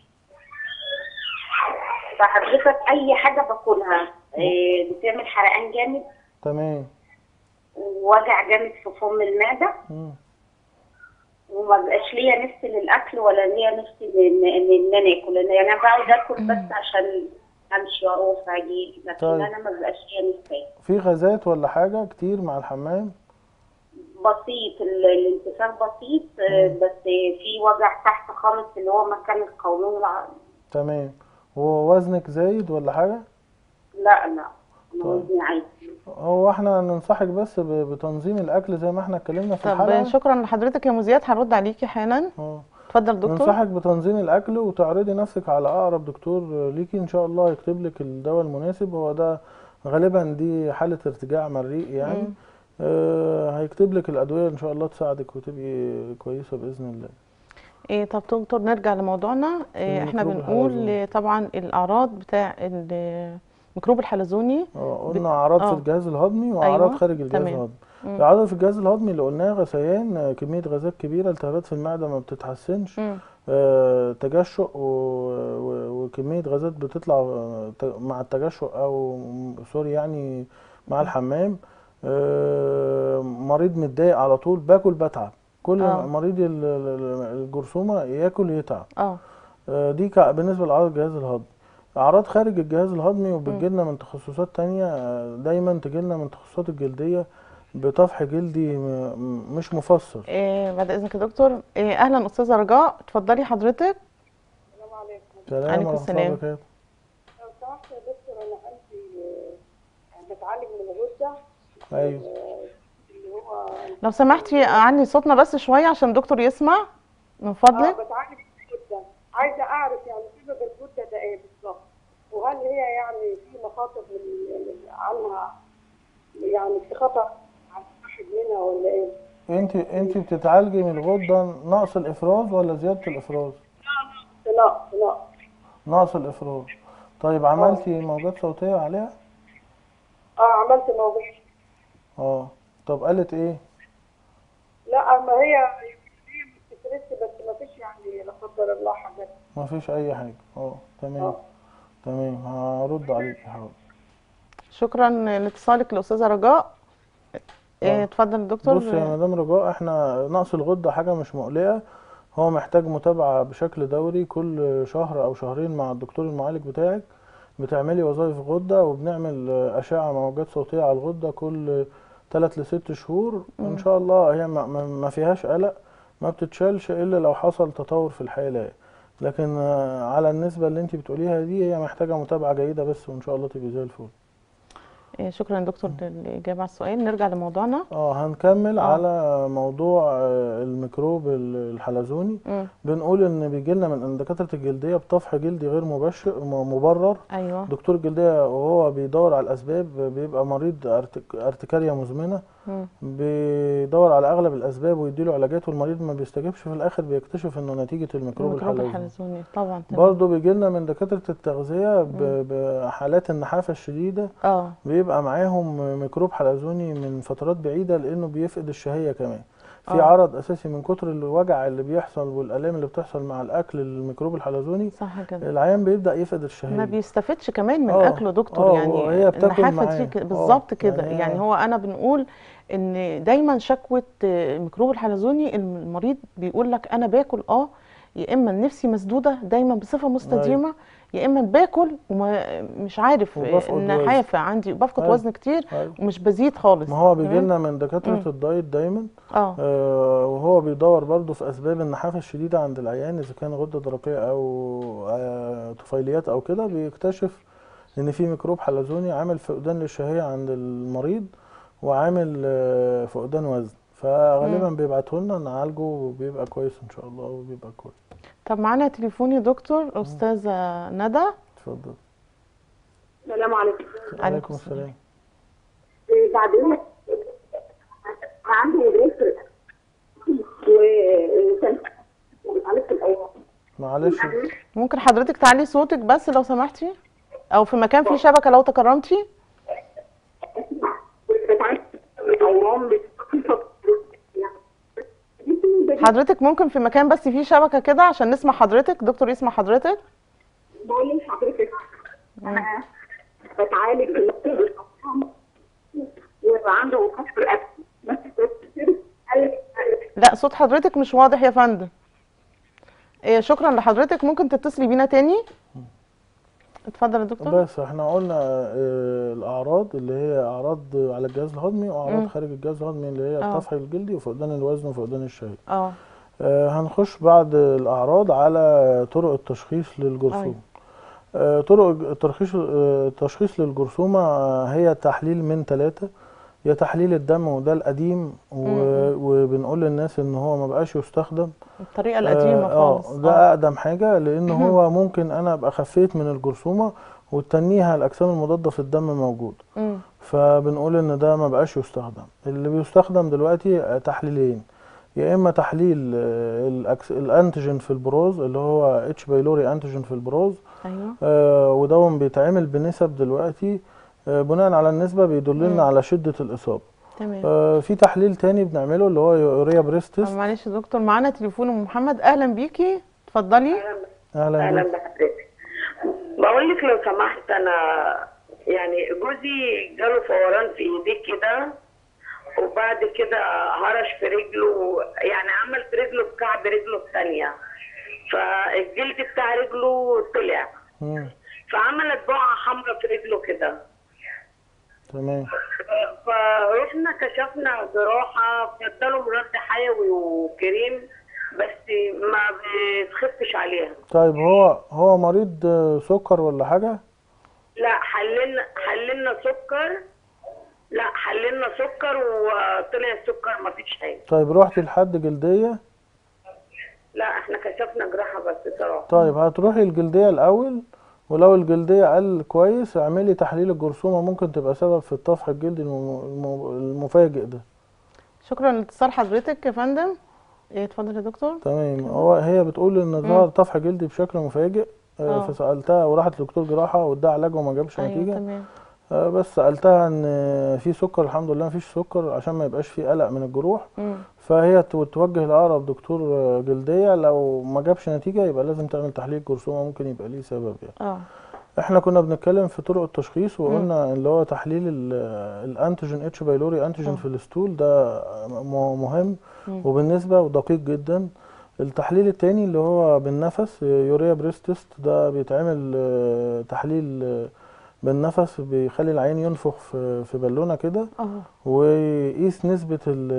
C: فحضرتك اي حاجه باكلها آه، بتعمل حرقان جامد
B: تمام
C: ووجع جامد في فم المعده
B: مم.
C: وما بقاش ليا نفس للاكل ولا ليا نفس ان ان إن انا اكل لان يعني انا بقعد اكل بس عشان امشي واروح واجي لكن
B: طيب.
C: انا ما بقاش ليا نفس آكل.
B: في غازات ولا حاجة كتير مع الحمام
C: بسيط ال- الانتفاخ بسيط آه، بس في وجع تحت خالص اللي هو مكان القولون العظمي
B: تمام ووزنك زايد ولا حاجة
C: لا لا انا
B: طيب.
C: وزني عادي
B: هو احنا ننصحك بس ب- بتنظيم الاكل زي ما احنا اتكلمنا في
A: طب
B: الحلقة
A: شكرا لحضرتك يا مذيعات هنرد عليكي حالا
B: اه
A: اتفضل دكتور
B: ننصحك بتنظيم الاكل وتعرضي نفسك على اقرب دكتور ليكي ان شاء الله يكتب لك الدواء المناسب هو ده غالبا دي حالة ارتجاع مريء يعني
A: مم.
B: آه هيكتب لك الادوية ان شاء الله تساعدك وتبقي كويسة باذن الله
A: إيه طب دكتور نرجع لموضوعنا إيه احنا
B: الميكروب
A: بنقول
B: الحلزوني.
A: آه، طبعا الاعراض بتاع الميكروب الحلزوني
B: اه
A: بت-
B: قلنا اعراض
A: آه.
B: في الجهاز الهضمي واعراض
A: أيوة،
B: خارج الجهاز
A: تمام.
B: الهضمي
A: مم.
B: الاعراض في الجهاز الهضمي اللي قلناها غثيان آه، كمية غازات كبيرة التهابات في المعدة ما بتتحسنش
A: مم.
B: آه، تجشؤ و... و... وكمية غازات بتطلع آه، ت- مع التجشؤ أو م- سوري يعني مع الحمام آه، مريض متضايق على طول باكل بتعب كل
A: آه.
B: مريض ال- ال- الجرثومة ياكل يتعب
A: اه
B: آه، دي ك- بالنسبة لأعراض الجهاز الهضمي أعراض خارج الجهاز الهضمي وبتجيلنا من تخصصات تانية آه، دايما تجيلنا من تخصصات الجلدية بطفح جلدي م- م- مش مفصل
A: إيه بعد اذنك يا دكتور إيه اهلا استاذه رجاء اتفضلي حضرتك
D: السلام عليكم
B: سلام
A: عليكم
B: ورحمة الله
A: السلام.
B: وبركاته
D: لو سمحت يا دكتور انا عندي آه، بتعالج من الغده
B: أيوه
D: آه، اللي هو
A: لو سمحتي علي صوتنا بس شويه عشان الدكتور يسمع من
D: اه
A: فضلك
D: بتعالج من الغده عايزه اعرف يعني سبب الغده ده ايه بالظبط وهل هي يعني في مخاطر من من- عنها يعني في خطر على الواحد منها ولا ايه؟
B: انت انت بتتعالجي من الغده نقص الافراز ولا زياده الافراز
D: لا لا
B: نقص الافراز طيب عملتي موجات صوتيه عليها
D: اه عملت موضوع
B: اه طب قالت ايه
D: لا ما هي هي بتسترس بس ما فيش يعني لا قدر الله حاجات
B: ما فيش اي حاجه اه تمام
D: اه
B: تمام هرد عليك حاضر
A: شكرا لاتصالك الاستاذه رجاء إيه
B: آه.
A: اتفضل الدكتور
B: بص يا مدام رجاء احنا نقص الغده حاجه مش مقلقه هو محتاج متابعه بشكل دوري كل شهر او شهرين مع الدكتور المعالج بتاعك بتعملي وظائف غده وبنعمل اشعه موجات صوتيه على الغده كل 3 ل 6 شهور ان شاء الله هي ما- ما ما فيهاش قلق ما بتتشالش الا لو حصل تطور في الحاله لكن آه، على النسبه اللي انت بتقوليها دي هي محتاجه متابعه جيده بس وان شاء الله تبقي زي الفل
A: إيه شكرا دكتور للاجابه على السؤال نرجع لموضوعنا
B: اه هنكمل
A: آه.
B: على موضوع آه، الميكروب ال- الحلزوني
A: مم.
B: بنقول ان بيجي لنا من عند دكاتره الجلديه بطفح جلدي غير مباشر م- مبرر
A: ايوه
B: دكتور الجلديه وهو بيدور على الاسباب بيبقى مريض أرتك- ارتكاريا مزمنه
A: مم.
B: بيدور على اغلب الاسباب ويديله علاجات والمريض ما بيستجيبش في الاخر بيكتشف انه نتيجه الميكروب
A: الميكروب
B: الحلزوني
A: الحلزوني طبعا تمام
B: برضه بيجي لنا من دكاتره التغذيه ب- بحالات النحافه الشديده
A: اه
B: بيبقى معاهم ميكروب حلزوني من فترات بعيدة لأنه بيفقد الشهية كمان في
A: آه.
B: عرض أساسي من كتر الوجع اللي بيحصل والآلام اللي بتحصل مع الأكل الميكروب الحلزوني
A: صح كده
B: العيان بيبدأ يفقد
A: ما
B: الشهية
A: بيستفدش كمان من
B: آه،
A: اكله دكتور
B: آه،
A: يعني
B: وهي بتاكل
A: النحافه
B: معاه.
A: دي ك-
B: آه،
A: بالظبط كده
B: يعني هي-
A: يعني هو انا بنقول ان دايما شكوى آه، ميكروب الحلزوني المريض بيقول لك انا باكل اه يا اما نفسي مسدوده دايما بصفه مستديمه يا اما باكل ومش عارف
B: وبفقد وزن.
A: النحافه عندي بفقد
B: أيوة.
A: وزن كتير
B: أيوة.
A: ومش بزيد خالص
B: ما هو بيجي
A: تمام؟
B: لنا من دكاترة
A: مم.
B: الدايت دايما
A: اه
B: آه وهو بيدور برضه في أسباب النحافة الشديدة عند العيان إذا كان غدة درقية أو آه طفيليات أو كده بيكتشف إن في ميكروب حلزوني عامل فقدان للشهية عند المريض وعامل آه فقدان وزن فغالبا بيبعته لنا نعالجه وبيبقى كويس إن شاء الله وبيبقى كويس
A: طب معانا تليفون يا دكتور استاذه ندى
B: اتفضل
C: السلام عليكم
B: عليكم السلام
C: إيه، بعدين عندي ريفر وكان عرفت الاول
B: معلش
A: ممكن حضرتك تعلي صوتك بس لو سمحتي او في مكان فيه شبكه لو تكرمتي
C: بتعرف الايام
A: حضرتك ممكن في مكان بس فيه شبكه كده عشان نسمع حضرتك دكتور يسمع حضرتك
C: بقول لحضرتك انا بتعالج في المكتب وعنده وقف في الاكل بس قال
A: لا صوت حضرتك مش واضح يا فندم إيه شكرا لحضرتك ممكن تتصلي بينا تاني اتفضل يا دكتور
B: بس احنا قلنا آه، الاعراض اللي هي اعراض على الجهاز الهضمي واعراض
A: مم.
B: خارج الجهاز الهضمي اللي هي
A: اه.
B: الطفح الجلدي وفقدان الوزن وفقدان الشهية
A: اه
B: آه، هنخش بعد الاعراض على طرق التشخيص
A: أيوة.
B: للجرثومة آه، طرق الترخيص آه، التشخيص للجرثومة آه، هي تحليل من ثلاثة يا تحليل الدم وده القديم و-
A: مم.
B: وبنقول للناس ان هو ما بقاش يستخدم
A: الطريقه القديمه
B: اه
A: خالص
B: ده اقدم حاجه لان هو ممكن انا ابقى خفيت من الجرثومه وتنيها الاجسام المضاده في الدم موجود
A: مم.
B: فبنقول ان ده ما بقاش يستخدم اللي بيستخدم دلوقتي آه، تحليلين يا اما تحليل آه، الأكس... الانتيجين في البروز اللي هو اتش بايلوري انتيجين في البروز
A: ايوه
B: آه ودون بيتعمل بنسب دلوقتي آه بناء على النسبه
A: مم.
B: بيدلنا على شده الاصابه
A: تمام
B: آه في تحليل تاني بنعمله اللي هو يوريا بريست
A: طب
B: تيست
A: معلش يا دكتور معانا تليفون ام محمد اهلا بيكي اتفضلي
B: اهلا
E: اهلا
B: بيك.
E: بحضرتك بقول لك لو سمحت انا يعني جوزي جاله فوران في ايديه كده وبعد كده هرش في رجله يعني عمل في رجله بكعب رجله الثانيه فالجلد بتاع رجله طلع
B: مم.
E: فعملت بقعه حمراء في رجله كده
B: تمام
E: فروحنا كشفنا جراحه فاداله مضاد حيوي وكريم بس ما بتخفش عليها
B: طيب هو هو مريض آه، سكر ولا حاجة؟
E: لا حللنا حللنا سكر لا حللنا سكر وطلع السكر ما فيش حاجه
B: طيب رحتي لحد جلدية؟
E: لا احنا كشفنا جراحه بس صراحه
B: طيب هتروحي الجلدية الأول ولو الجلدية قل كويس اعملي تحليل الجرثومة ممكن تبقى سبب في الطفح الجلدي الم- الم- المفاجئ ده
A: شكرا لاتصال حضرتك يا فندم إيه، اتفضل يا دكتور
B: تمام هو هي بتقول ان ظهر طفح جلدي بشكل مفاجئ آه،
A: آه.
B: فسألتها وراحت لدكتور جراحة واداها علاج وما جابش
A: ايوه
B: نتيجة
A: تمام
B: آه، بس سألتها ان في سكر الحمد لله مفيش سكر عشان ما يبقاش في قلق من الجروح
A: مم.
B: فهي تو- توجه لأقرب دكتور آه، جلدية لو ما جابش نتيجة يبقى لازم تعمل تحليل جرثومة ممكن يبقى ليه سبب يعني
A: اه
B: احنا كنا بنتكلم في طرق التشخيص وقلنا اللي هو تحليل ال- الانتيجين اتش بايلوري انتيجين
A: آه.
B: في الستول ده م- مهم
A: مم.
B: وبالنسبة ودقيق جدا التحليل التاني اللي هو بالنفس يوريا بريست تيست ده بيتعمل آه، تحليل آه، بالنفس بيخلي العين ينفخ في في بالونة كده
A: اه
B: ويقيس نسبة ال-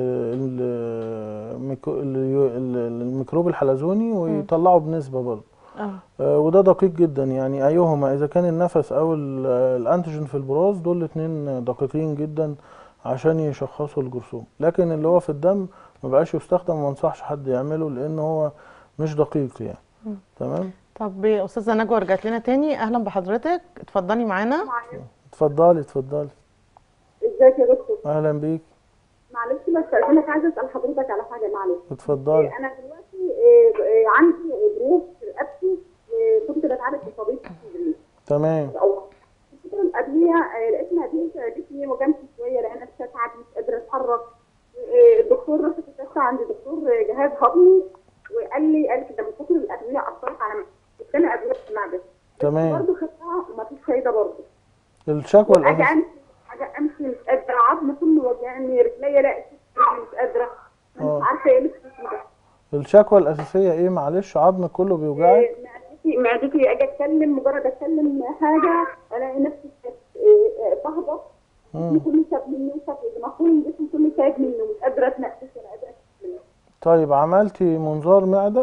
B: ال- الميكرو- ال- ال- الميكروب الحلزوني ويطلعه بنسبة برضه
A: اه
B: آه، وده دقيق جدا يعني أيهما إذا كان النفس أو ال- الأنتيجين في البراز دول الاتنين دقيقين جدا عشان يشخصوا الجرثومة لكن اللي هو في الدم ما بقاش يستخدم وما انصحش حد يعمله لأن هو مش دقيق يعني
A: مم.
B: تمام
A: طب استاذه نجوى رجعت لنا تاني اهلا بحضرتك اتفضلي معانا
B: اتفضلي اتفضلي
D: ازيك يا دكتور
B: أهلا بيك
D: معلش بس انا عايزه اسال حضرتك على حاجه معلش
B: اتفضلي
D: انا دلوقتي آه، آه، عندي جروح في رقبتي وكنت بتعالج في طبيب اسكندريه
B: تمام
D: الاول الفتره اللي قبليها آه، لقيت نتيجه جسمي وجمتي شويه لان انا بتتعب مش قادره اتحرك آه، الدكتور رحت كشفت عند دكتور جهاز هضمي وقال لي قال لي ده من كتر الادويه اثرت على كنت انا ادويه في المعده
B: تمام.
D: برضه خدتها ومفيش فايده برضه
B: الشكوى
D: اجي
B: الأساسية
D: امشي اجي امشي مش قادره عظم كله وجعني رجليا لا مش قادره
B: آه.
D: مش عارفه ايه اللي في جسمي ده
B: الشكوى الأساسية إيه معلش عظمك كله بيوجعك
D: إيه، معدتي معدتي اجي اتكلم مجرد اتكلم حاجه الاقي نفسي إيه، إيه، بهبط
B: مم.
D: جسمي كله شاب مني وشاب المفروض جسمي كله شاب مني مش قادره اتنفس ولا قادره اتكلم
B: طيب عملتي منظار معدة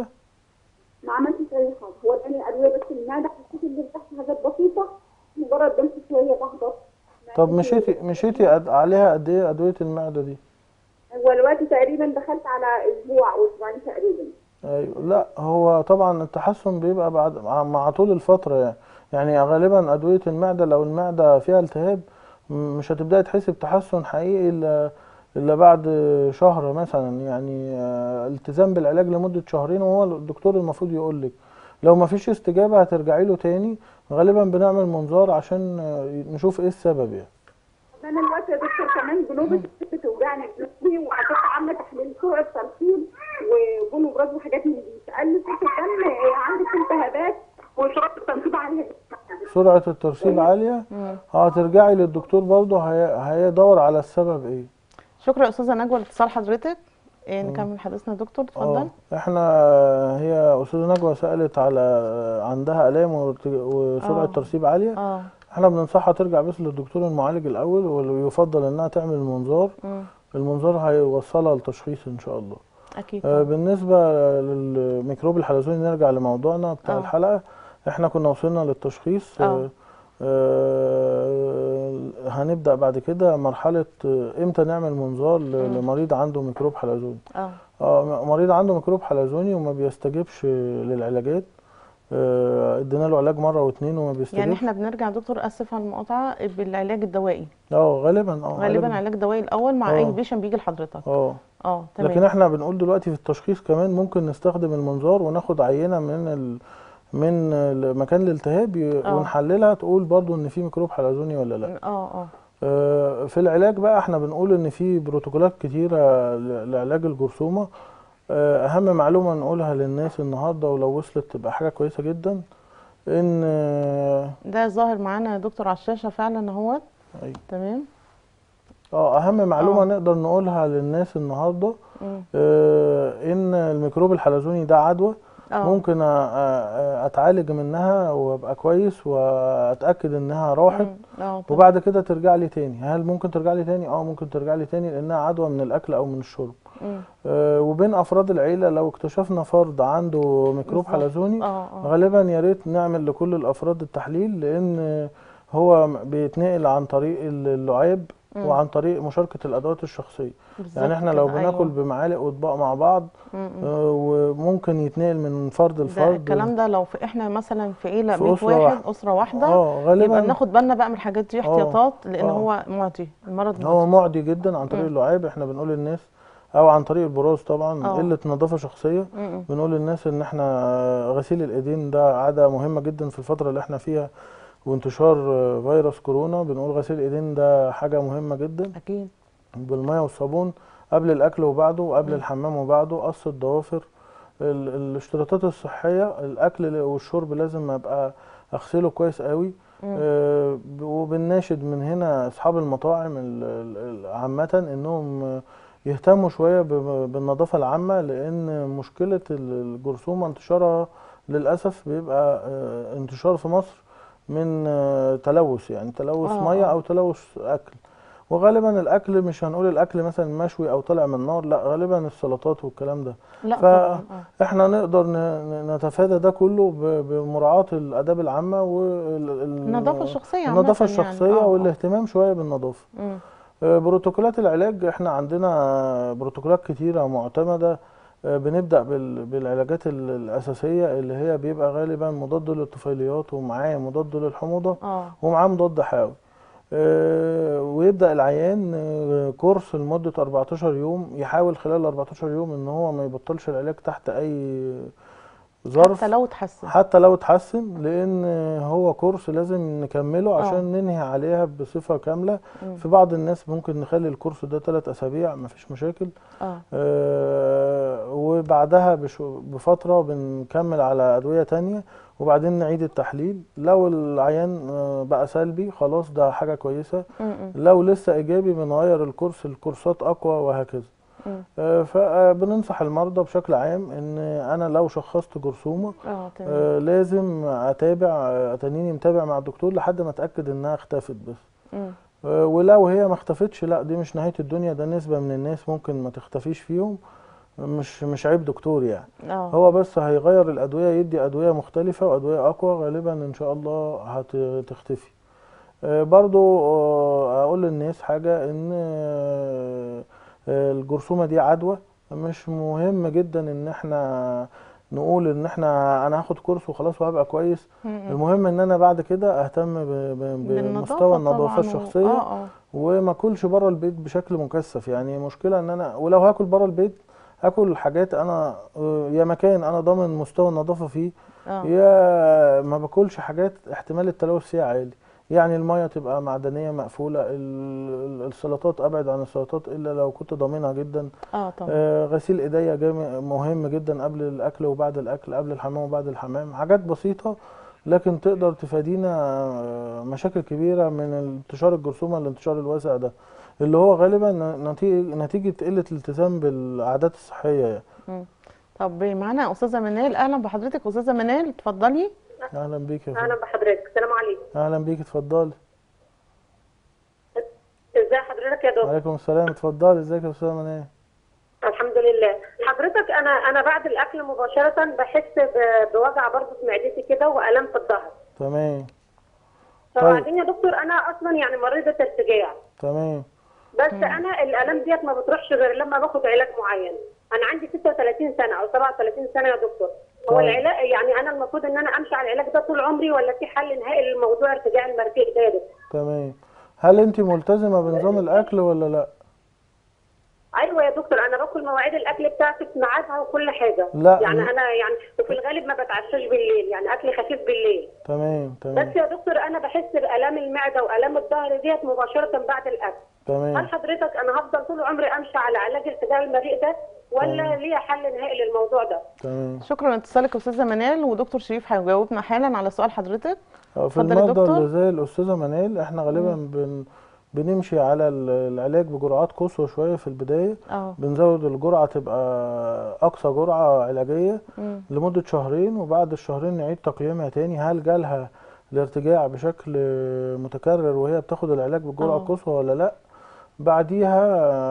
D: ما عملتش اي حاجه هو اداني ادويه بس المعده حسيت ان ارتحت حاجات بسيطه مجرد بمشي شويه بهبط
B: طب
D: معدتي-
B: مشيتي مشيتي قد- عليها قد ايه ادويه المعده دي
D: هو الوقت تقريبا دخلت على اسبوع او اسبوعين تقريبا
B: ايوه لا هو طبعا التحسن بيبقى بعد مع- مع طول الفتره يعني يعني غالبا ادويه المعده لو المعده فيها التهاب م- مش هتبداي تحسي بتحسن حقيقي الا الا بعد شهر مثلا يعني آه، التزام بالعلاج لمده شهرين وهو الدكتور المفروض يقول لك لو ما فيش استجابه هترجعي له تاني غالبا بنعمل منظار عشان آه، نشوف ايه السبب يعني
D: انا الوقت يا دكتور كمان جنوبي بتوجعني جنوبي وكنت عامله تحليل سرعه ترسيل وجون وبراز وحاجات من دي قال لي سرعه الدم آه، عندك التهابات وسرعه التنفيذ عاليه
B: سرعه الترسيل عاليه
A: مم.
B: هترجعي للدكتور برضه هي- هيدور على السبب ايه
A: شكرا يا استاذه نجوى لاتصال حضرتك إيه نكمل حديثنا يا دكتور اتفضل
B: اه احنا هي استاذه نجوى سالت على عندها الام وارت- وسرعه
A: اه.
B: ترسيب عاليه
A: اه
B: احنا بننصحها ترجع بس للدكتور المعالج الاول ويفضل انها تعمل منظار
A: مم.
B: المنظار هيوصلها لتشخيص ان شاء الله
A: اكيد
B: آه،
A: طبعا.
B: بالنسبه للميكروب الحلزوني نرجع لموضوعنا بتاع
A: اه.
B: الحلقه احنا كنا وصلنا للتشخيص
A: اه.
B: آه، آه، هنبدا بعد كده مرحله آه، امتى نعمل منظار ل-
A: مم.
B: لمريض عنده ميكروب حلزوني
A: اه
B: اه مريض عنده ميكروب حلزوني وما بيستجيبش للعلاجات آه، ادينا له علاج مره واتنين وما بيستجيبش
A: يعني احنا بنرجع دكتور اسف على المقاطعه بالعلاج الدوائي
B: اه غالبا اه
A: غالبا علاج دوائي الاول مع
B: اه.
A: اي بيشن بيجي لحضرتك
B: اه
A: اه
B: لكن
A: تمام
B: احنا بنقول دلوقتي في التشخيص كمان ممكن نستخدم المنظار وناخد عينه من ال... من ال- مكان الالتهاب ي-
A: اه.
B: ونحللها تقول برضو ان في ميكروب حلزوني ولا لا
A: اه اه
B: آه، في العلاج بقى احنا بنقول ان في بروتوكولات كتيره ل- لعلاج الجرثومه آه، اهم معلومه نقولها للناس النهارده ولو وصلت تبقى حاجه كويسه جدا ان اه
A: ده ظاهر معانا يا دكتور على الشاشه فعلا اهوت
B: أيوة.
A: تمام
B: آه، اهم معلومه
A: اه.
B: نقدر نقولها للناس النهارده
A: مم.
B: آه، ان الميكروب الحلزوني ده عدوى
A: اه
B: ممكن أ- أ- اتعالج منها وابقى كويس واتاكد انها راحت
A: مم. اه تمام.
B: وبعد كده ترجع لي تاني هل ممكن ترجع لي تاني اه ممكن ترجع لي تاني لانها عدوى من الاكل او من الشرب
A: مم.
B: آه، وبين افراد العيله لو اكتشفنا فرد عنده ميكروب
A: بالظبط.
B: حلزوني
A: اه اه
B: غالبا يا ريت نعمل لكل الافراد التحليل لان هو بيتنقل عن طريق اللعاب
A: مم.
B: وعن طريق مشاركه الادوات الشخصيه
A: بالظبط
B: يعني احنا لو
A: كده،
B: بناكل
A: أيوة.
B: بمعالق واطباق مع بعض
A: مم. مم.
B: آه، وممكن يتنقل من فرد
A: ده
B: لفرد
A: الكلام ده لو في احنا مثلا في عيله
B: في
A: 100
B: أسرة
A: واحد
B: واحدة.
A: اسره واحده
B: اه
A: يبقى
B: غالبا
A: ناخد بالنا بقى من الحاجات دي احتياطات لان
B: اه.
A: هو معدي المرض
B: هو
A: معدي
B: معدي جدا عن طريق
A: مم.
B: اللعاب احنا بنقول للناس او عن طريق البراز طبعا
A: اه.
B: قله نظافه شخصيه
A: مم.
B: بنقول للناس ان احنا غسيل الايدين ده عاده مهمه جدا في الفتره اللي احنا فيها وانتشار آه، فيروس كورونا بنقول غسيل الايدين ده حاجه مهمه جدا
A: اكيد
B: بالميه والصابون قبل الاكل وبعده وقبل
A: مم.
B: الحمام وبعده قص الضوافر ال- الاشتراطات الصحيه الاكل والشرب لازم ابقى اغسله كويس قوي
A: مم.
B: آه، ب- وبنناشد من هنا اصحاب المطاعم ال- ال- ال- عامه انهم آه، يهتموا شويه ب- بالنظافه العامه لان مشكله ال- الجرثومه انتشارها للاسف بيبقى آه، انتشار في مصر من آه، تلوث يعني تلوث
A: آه،
B: ميه
A: آه.
B: او تلوث اكل وغالبا الاكل مش هنقول الاكل مثلا مشوي او طالع من النار لا غالبا السلطات والكلام ده
A: لا
B: ف-
A: طبعا اه
B: احنا نقدر ن- ن- نتفادى ده كله ب- بمراعاة الآداب العامة
A: النظافه الشخصيه عامة
B: النظافة
A: يعني.
B: الشخصية
A: اه، اه.
B: والاهتمام شوية بالنظافة
A: مم.
B: آه، بروتوكولات العلاج احنا عندنا بروتوكولات كتيرة معتمدة آه، بنبدأ بال- بالعلاجات ال- الأساسية اللي هي بيبقى غالبا مضاد للطفيليات ومعاه مضاد للحموضة
A: اه
B: ومعاه مضاد حيوي آه، ويبدأ العيان آه، كورس لمدة 14 يوم يحاول خلال 14 يوم ان هو ما يبطلش العلاج تحت اي ظرف
A: حتى لو اتحسن
B: حتى لو اتحسن لان هو كورس لازم نكمله
A: آه.
B: عشان ننهي عليها بصفة كاملة
A: مم.
B: في بعض الناس ممكن نخلي الكورس ده ثلاث اسابيع مفيش مشاكل
A: اه
B: آه، وبعدها بشو- بفترة بنكمل على أدوية تانية وبعدين نعيد التحليل لو العيان آه، بقى سلبي خلاص ده حاجة كويسة
A: مم. مم.
B: لو لسه إيجابي بنغير الكورس الكورسات أقوى وهكذا
A: مم.
B: آه، فبننصح المرضى بشكل عام إن أنا لو شخصت جرثومة
A: اه تمام
B: آه، لازم أتابع آه، أتنيني متابع مع الدكتور لحد ما أتأكد إنها اختفت بس
A: مم.
B: آه، ولو هي ما اختفتش لا دي مش نهاية الدنيا ده نسبة من الناس ممكن ما تختفيش فيهم مش مش عيب دكتور يعني
A: اه
B: هو بس هيغير الأدوية يدي أدوية مختلفة وأدوية أقوى غالبا إن شاء الله هتختفي آه، برضو آه، أقول للناس حاجة إن آه، آه، الجرثومة دي عدوى مش مهم جدا إن احنا نقول إن احنا أنا هاخد كورس وخلاص وهبقى كويس
A: مم.
B: المهم إن أنا بعد كده أهتم ب- ب- بمستوى النظافة
A: طبعاً و-
B: الشخصية
A: اه اه
B: وما اكلش بره البيت بشكل مكثف يعني مشكله ان انا ولو هاكل بره البيت هاكل حاجات انا آه، يا مكان انا ضامن مستوى النظافه فيه
A: اه
B: يا ما باكلش حاجات احتمال التلوث فيها عالي يعني الميه تبقى معدنيه مقفوله ال- ال- السلطات ابعد عن السلطات الا لو كنت ضامنها جدا
A: اه طبعا
B: آه، غسيل ايديا جامع مهم جدا قبل الاكل وبعد الاكل قبل الحمام وبعد الحمام حاجات بسيطه لكن تقدر تفادينا آه، مشاكل كبيره من انتشار الجرثومه الانتشار الواسع ده اللي هو غالبا نتيجه نتيجه قله الالتزام بالعادات الصحيه يعني.
A: مم. طب معانا استاذه منال اهلا بحضرتك استاذه منال اتفضلي
B: اهلا بيك يا
F: اهلا
B: فندم
F: بحضرتك السلام عليكم
B: اهلا بيك اتفضلي
F: ازي حضرتك يا دكتور
B: وعليكم السلام اتفضلي ازيك يا استاذه منال
F: الحمد لله حضرتك انا انا بعد الاكل مباشره بحس ب- بوجع برضه في معدتي كده والام في الظهر
B: تمام
F: فبعدين يا دكتور انا اصلا يعني مريضه ارتجاع
B: تمام
F: بس انا الالام ديت ما بتروحش غير لما باخد علاج معين انا عندي 36 سنه او 37 سنه يا دكتور هو
B: طيب.
F: العلاج يعني انا المفروض ان انا امشي على العلاج ده طول عمري ولا في حل نهائي للموضوع ارتجاع المريء ده يا دكتور
B: تمام هل انت ملتزمه بنظام الاكل ولا لا
F: ايوه يا دكتور انا باكل مواعيد الاكل بتاعتي في ميعادها وكل حاجه
B: لا.
F: يعني انا يعني وفي الغالب ما بتعشاش بالليل يعني اكل خفيف بالليل
B: تمام تمام
F: بس يا دكتور انا بحس بالام المعده والام الظهر ديت مباشره بعد الاكل هل
B: تمام
F: حضرتك انا هفضل طول عمري امشي على علاج ارتجاع المريء ده ولا ليا حل نهائي للموضوع ده
B: تمام
A: شكرا لاتصالك يا استاذه منال ودكتور شريف هيجاوبنا حالا على سؤال حضرتك
B: آه، في
A: اتفضل يا
B: المرضى
A: دكتور.
B: اللي زي الاستاذه منال احنا غالبا بن بنمشي على ال- العلاج بجرعات قصوى شويه في البدايه
A: اه
B: بنزود الجرعه تبقى اقصى جرعه علاجيه
A: مم.
B: لمده شهرين وبعد الشهرين نعيد تقييمها تاني هل جالها الارتجاع بشكل متكرر وهي بتاخد العلاج بالجرعه
A: آه.
B: القصوى ولا لا بعديها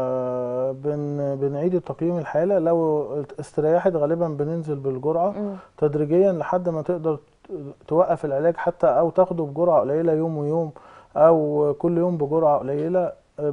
B: آه، بن بنعيد التقييم الحاله لو استريحت غالبا بننزل بالجرعه
A: مم.
B: تدريجيا لحد ما تقدر توقف العلاج حتى او تاخده بجرعه قليله يوم ويوم او كل يوم بجرعه قليله آه،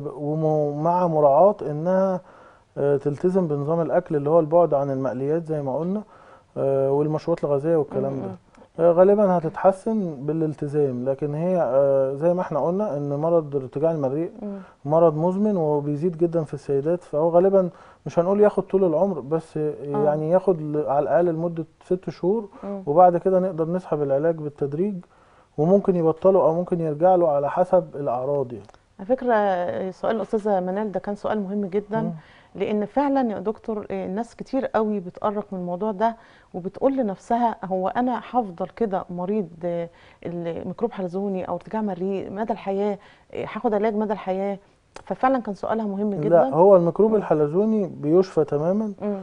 B: ومع مراعاه انها آه، تلتزم بنظام الاكل اللي هو البعد عن المقليات زي ما قلنا آه، والمشروبات الغازيه والكلام ده آه، غالبا هتتحسن بالالتزام لكن هي آه، زي ما احنا قلنا ان مرض ارتجاع المريء
A: مم.
B: مرض مزمن وبيزيد جدا في السيدات فهو غالبا مش هنقول ياخد طول العمر بس يعني ياخد ل- على الاقل لمده ست شهور
A: مم.
B: وبعد كده نقدر نسحب العلاج بالتدريج وممكن يبطله او ممكن يرجع له على حسب الاعراض يعني
A: على فكرة آه، سؤال الأستاذة منال ده كان سؤال مهم جدا
B: مم.
A: لأن فعلا يا دكتور آه، الناس كتير قوي بتقرق من الموضوع ده وبتقول لنفسها هو أنا هفضل كده مريض آه، الميكروب حلزوني أو ارتجاع مريء مدى الحياة آه، هاخد علاج مدى الحياة ففعلا كان سؤالها مهم جدا
B: لا هو الميكروب الحلزوني بيشفى تماما
A: مم.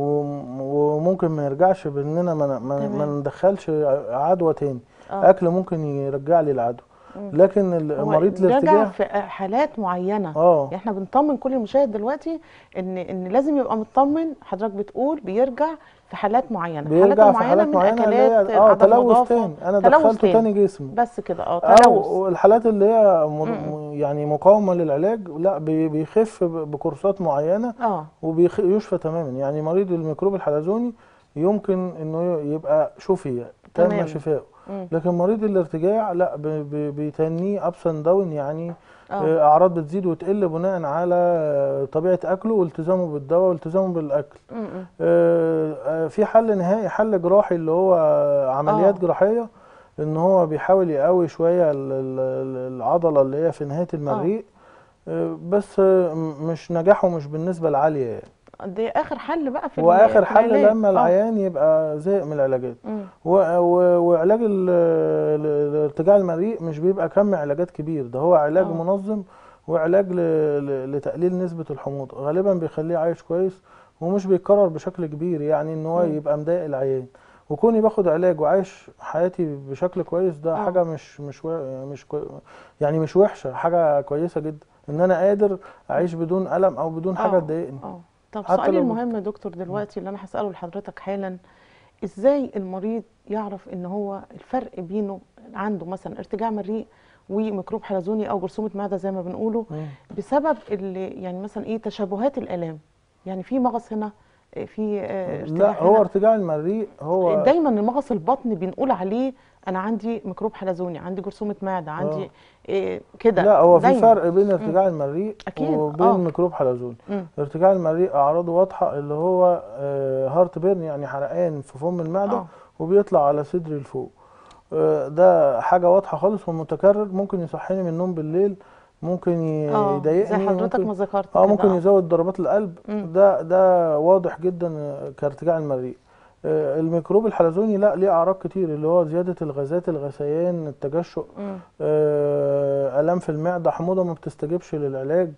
B: وم- وممكن ما يرجعش باننا ما ن- ما ما
A: تمام.
B: ندخلش عدوى تاني
A: آه.
B: اكل ممكن يرجع لي العدوى لكن ال-
A: هو
B: مريض
A: رجع
B: الارتجاع
A: في حالات معينة
B: اه
A: يعني احنا بنطمن كل مشاهد دلوقتي ان ان لازم يبقى مطمن حضرتك بتقول بيرجع في حالات معينة
B: بيرجع في
A: معينة
B: حالات
A: من
B: معينه اللي
A: اكلات
B: هي اه
A: عدم
B: تلوث
A: نظافة.
B: تاني انا
A: تلوث
B: دخلته تاني جسمي
A: بس كده اه تلوث
B: او الحالات اللي هي م- يعني مقاومه للعلاج لا بي- بيخف ب- بكورسات معينه
A: اه
B: وبيشفى تماما يعني مريض الميكروب الحلزوني يمكن انه يبقى شفي تم
A: تمام.
B: شفائه
A: مم.
B: لكن مريض الارتجاع لا ب- ب- بيتنيه ابس اند داون يعني
A: آه.
B: آه، اعراض بتزيد وتقل بناء على آه، طبيعه اكله والتزامه بالدواء والتزامه بالاكل
A: م- م.
B: آه، آه، في حل نهائي حل جراحي اللي هو عمليات
A: آه.
B: جراحيه ان هو بيحاول يقوي شويه ال- ال- العضله اللي هي في نهايه المريء آه، بس آه، م- مش نجاحه مش بالنسبه العاليه يعني
A: دي اخر حل بقى في ال-
B: واخر
A: في
B: حل
A: العلاج.
B: لما
A: آه.
B: العيان يبقى زهق من العلاجات
A: مم.
B: و- و- وعلاج ال- ال- الارتجاع المريء مش بيبقى كم علاجات كبير ده هو علاج
A: آه.
B: منظم وعلاج ل- ل- لتقليل نسبة الحموضة غالبا بيخليه عايش كويس ومش بيتكرر بشكل كبير يعني ان هو
A: مم.
B: يبقى مضايق العيان وكوني باخد علاج وعايش حياتي بشكل كويس ده
A: آه.
B: حاجة مش مش و- مش كوي يعني مش وحشة حاجة كويسة جدا ان انا قادر اعيش بدون ألم او بدون حاجة
A: آه.
B: تضايقني
A: اه طب
B: حتى
A: سؤالي
B: لو-
A: المهم يا دكتور دلوقتي اللي انا هساله لحضرتك حالا ازاي المريض يعرف ان هو الفرق بينه عنده مثلا ارتجاع مريء وميكروب حلزوني او جرثومه معده زي ما بنقوله
B: مم.
A: بسبب اللي يعني مثلا ايه تشابهات الالام يعني في مغص هنا آه، في آه، ارتجاع
B: لا هو
A: هنا.
B: ارتجاع المريء هو
A: دايما المغص البطن بنقول عليه انا عندي ميكروب حلزوني عندي جرثومه معده عندي إيه كده
B: لا هو في
A: دايماً.
B: فرق بين ارتجاع المريء
A: أكيد،
B: وبين
A: آه.
B: ميكروب حلزوني
A: مم.
B: ارتجاع المريء اعراضه واضحه اللي هو هارت بيرن يعني حرقان في فم المعده
A: آه.
B: وبيطلع على صدري لفوق آه، ده حاجه واضحه خالص ومتكرر ممكن يصحيني من النوم بالليل ممكن ي-
A: اه
B: يضايقني
A: زي حضرتك
B: ممكن
A: ما ذكرت
B: اه
A: كده،
B: ممكن يزود ضربات القلب
A: مم.
B: ده ده واضح جدا كارتجاع المريء آه، الميكروب الحلزوني لا ليه اعراض كتير اللي هو زياده الغازات الغثيان التجشؤ
A: مم.
B: آه، الام في المعده حموضه ما بتستجيبش للعلاج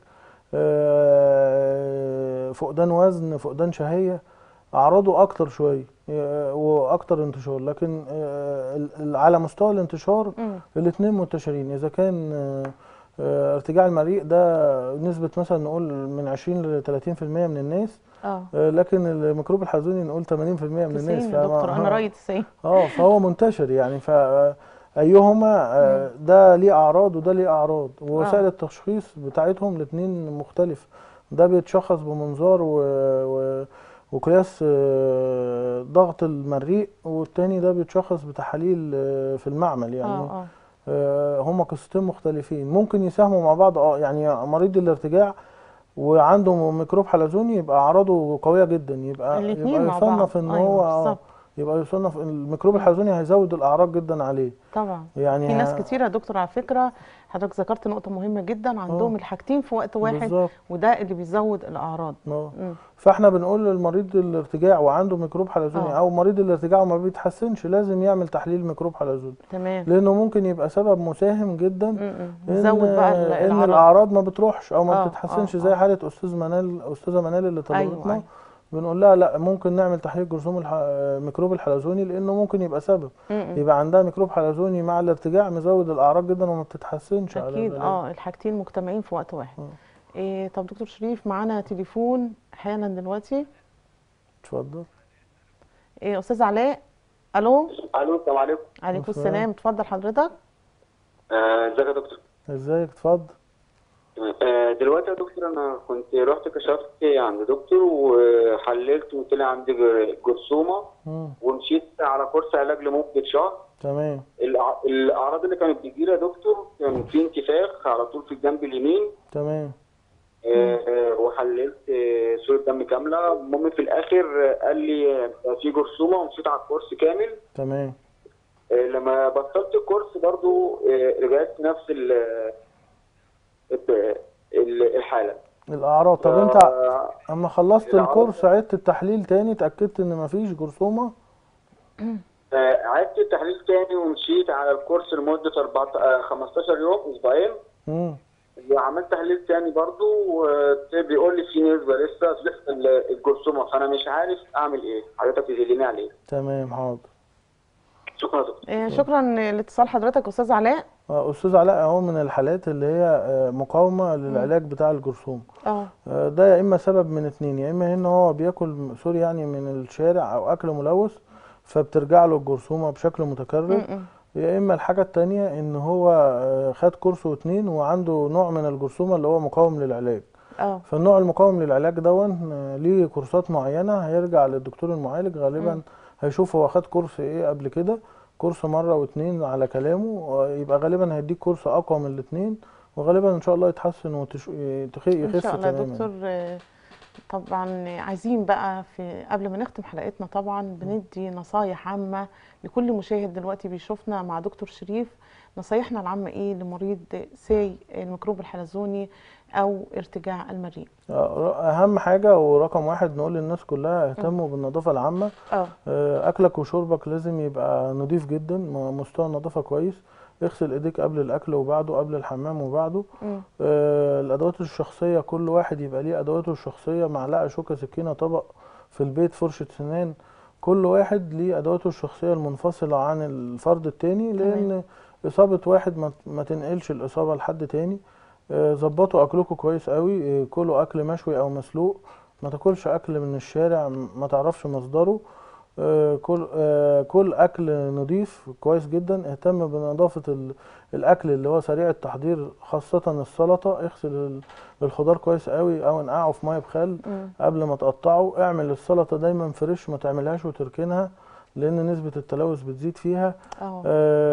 B: آه، فقدان وزن فقدان شهيه اعراضه اكتر شويه آه، واكتر انتشار لكن آه، ال- ال- على مستوى الانتشار
A: مم.
B: الاثنين منتشرين اذا كان آه، آه، ارتجاع المريء ده نسبة مثلا نقول من 20 ل 30% من الناس
A: اه
B: آه، لكن الميكروب الحلزوني نقول 80% من
A: 90
B: الناس
A: يا
B: فما-
A: دكتور انا
B: آه.
A: رايي 90
B: اه فهو منتشر يعني ف ايهما آه، ده ليه اعراض وده ليه اعراض ووسائل
A: آه.
B: التشخيص بتاعتهم الاثنين مختلف ده بيتشخص بمنظار و... و... وقياس آه، ضغط المريء والتاني ده بيتشخص بتحاليل آه، في المعمل يعني
A: اه اه
B: آه، هما قصتين مختلفين ممكن يساهموا مع بعض اه يعني مريض الارتجاع وعنده ميكروب حلزوني يبقى اعراضه قويه جدا يبقى
A: الاتنين
B: يبقى
A: مع
B: يصنف
A: بعض.
B: ان
A: أيوة،
B: هو اه
A: بالظبط.
B: يبقى يصنف الميكروب الحلزوني هيزود الاعراض جدا عليه
A: طبعا
B: يعني
A: في ناس
B: ه-
A: كتير يا دكتور على فكره حضرتك ذكرت نقطه مهمه جدا عندهم
B: آه.
A: الحاجتين في وقت واحد
B: بالظبط
A: وده اللي بيزود الاعراض
B: اه
A: مم.
B: فاحنا بنقول للمريض الارتجاع وعنده ميكروب حلزوني
A: آه.
B: او مريض الارتجاع وما بيتحسنش لازم يعمل تحليل ميكروب حلزوني
A: تمام
B: لانه ممكن يبقى سبب مساهم جدا
A: مم.
B: ان
A: نزود بقى ال-
B: ان
A: الاعراض
B: الاعراض ما بتروحش او
A: آه،
B: ما بتتحسنش
A: آه،
B: زي
A: آه.
B: حاله استاذ منال استاذه منال اللي
A: أيوة،
B: طلبتنا
A: أيوة.
B: بنقول لها لا ممكن نعمل تحليل جرثوم الح... ميكروب الحلزوني لانه ممكن يبقى سبب
A: مم.
B: يبقى عندها ميكروب حلزوني مع الارتجاع مزود الاعراض جدا وما بتتحسنش على
A: اكيد
B: العلاج.
A: اه الحاجتين مجتمعين في وقت واحد
B: آه.
A: إيه طب دكتور شريف معانا تليفون حالا دلوقتي
B: اتفضل
A: إيه استاذ علاء الو
G: الو السلام عليكم
A: عليكم
B: السلام.
A: السلام اتفضل حضرتك
G: آه، ازيك يا دكتور
B: ازيك اتفضل
G: آه، دلوقتي يا دكتور انا كنت رحت كشفت عند دكتور وحللت وطلع عندي ج- جرثومه
B: مم.
G: ومشيت على كورس علاج لمده شهر
B: تمام
G: الأع- الاعراض اللي كانت بتجيلي يا دكتور كان في انتفاخ على طول في الجنب اليمين
B: تمام
G: آه، آه، وحللت آه، صوره دم كامله المهم في الاخر آه، قال لي آه، في جرثومه ومشيت على الكورس كامل
B: تمام
G: آه، لما بطلت الكورس برضو آه، رجعت نفس ال ال- الحاله
B: الاعراض طب انت
G: آه،
B: اما خلصت
G: الأعراض-
B: الكورس عدت التحليل تاني اتاكدت ان مفيش جرثومه
G: آه، عدت التحليل تاني ومشيت على الكورس لمدة 14 آه، 15 يوم أسبوعين
B: مم.
G: وعملت تحليل تاني برضو وبيقول لي في نسبة لسه في لسه ال- الجرثومة فأنا مش عارف أعمل إيه حضرتك تدلني عليه
B: تمام حاضر
G: شكرا يا دكتور
A: إيه شكرا لاتصال حضرتك استاذ علاء
B: آه، استاذ علاء اهو من الحالات اللي هي آه، مقاومه للعلاج بتاع الجرثوم
A: اه
B: آه، ده يا اما سبب من اتنين يا اما ان هو بياكل سوري يعني من الشارع او اكل ملوث فبترجع له الجرثومه بشكل متكرر
A: م-م.
B: يا اما الحاجه التانية ان هو آه، خد كورس واتنين وعنده نوع من الجرثومه اللي هو مقاوم للعلاج
A: اه
B: فالنوع المقاوم للعلاج دون آه، ليه كورسات معينة هيرجع للدكتور المعالج غالبا هيشوف هو خد كورس ايه قبل كده كورس مرة واتنين على كلامه يبقى غالبا هيديك كورس اقوى من الاتنين وغالبا ان شاء الله يتحسن وتش... يتخ-
A: ان
B: يخف
A: شاء الله يا
B: تماما
A: دكتور آه، طبعا عايزين بقى في قبل ما نختم حلقتنا طبعا بندي نصايح عامة لكل مشاهد دلوقتي بيشوفنا مع دكتور شريف نصايحنا العامة ايه لمريض سي الميكروب الحلزوني او ارتجاع المريء
B: آه، اهم حاجة ورقم واحد نقول للناس كلها اهتموا بالنظافة العامة
A: اه
B: آه، اكلك وشربك لازم يبقى نضيف جدا م- مستوى النظافة كويس اغسل ايديك قبل الاكل وبعده قبل الحمام وبعده
A: مم.
B: آه، الادوات الشخصيه كل واحد يبقى ليه ادواته الشخصيه معلقه شوكه سكينه طبق في البيت فرشه سنان كل واحد ليه ادواته الشخصيه المنفصله عن الفرد التاني لان اصابه واحد ما- ما تنقلش الاصابه لحد تاني آه، ظبطوا اكلكم كويس قوي آه، كلوا اكل مشوي او مسلوق ما تاكلش اكل من الشارع م- ما تعرفش مصدره آه، كل آه، كل اكل نضيف كويس جدا اهتم بنظافه ال- الاكل اللي هو سريع التحضير خاصه السلطه اغسل ال- الخضار كويس قوي او انقعه في ميه بخل
A: مم.
B: قبل ما تقطعه اعمل السلطه دايما فريش ما تعملهاش وتركنها لان نسبه التلوث بتزيد فيها
A: اه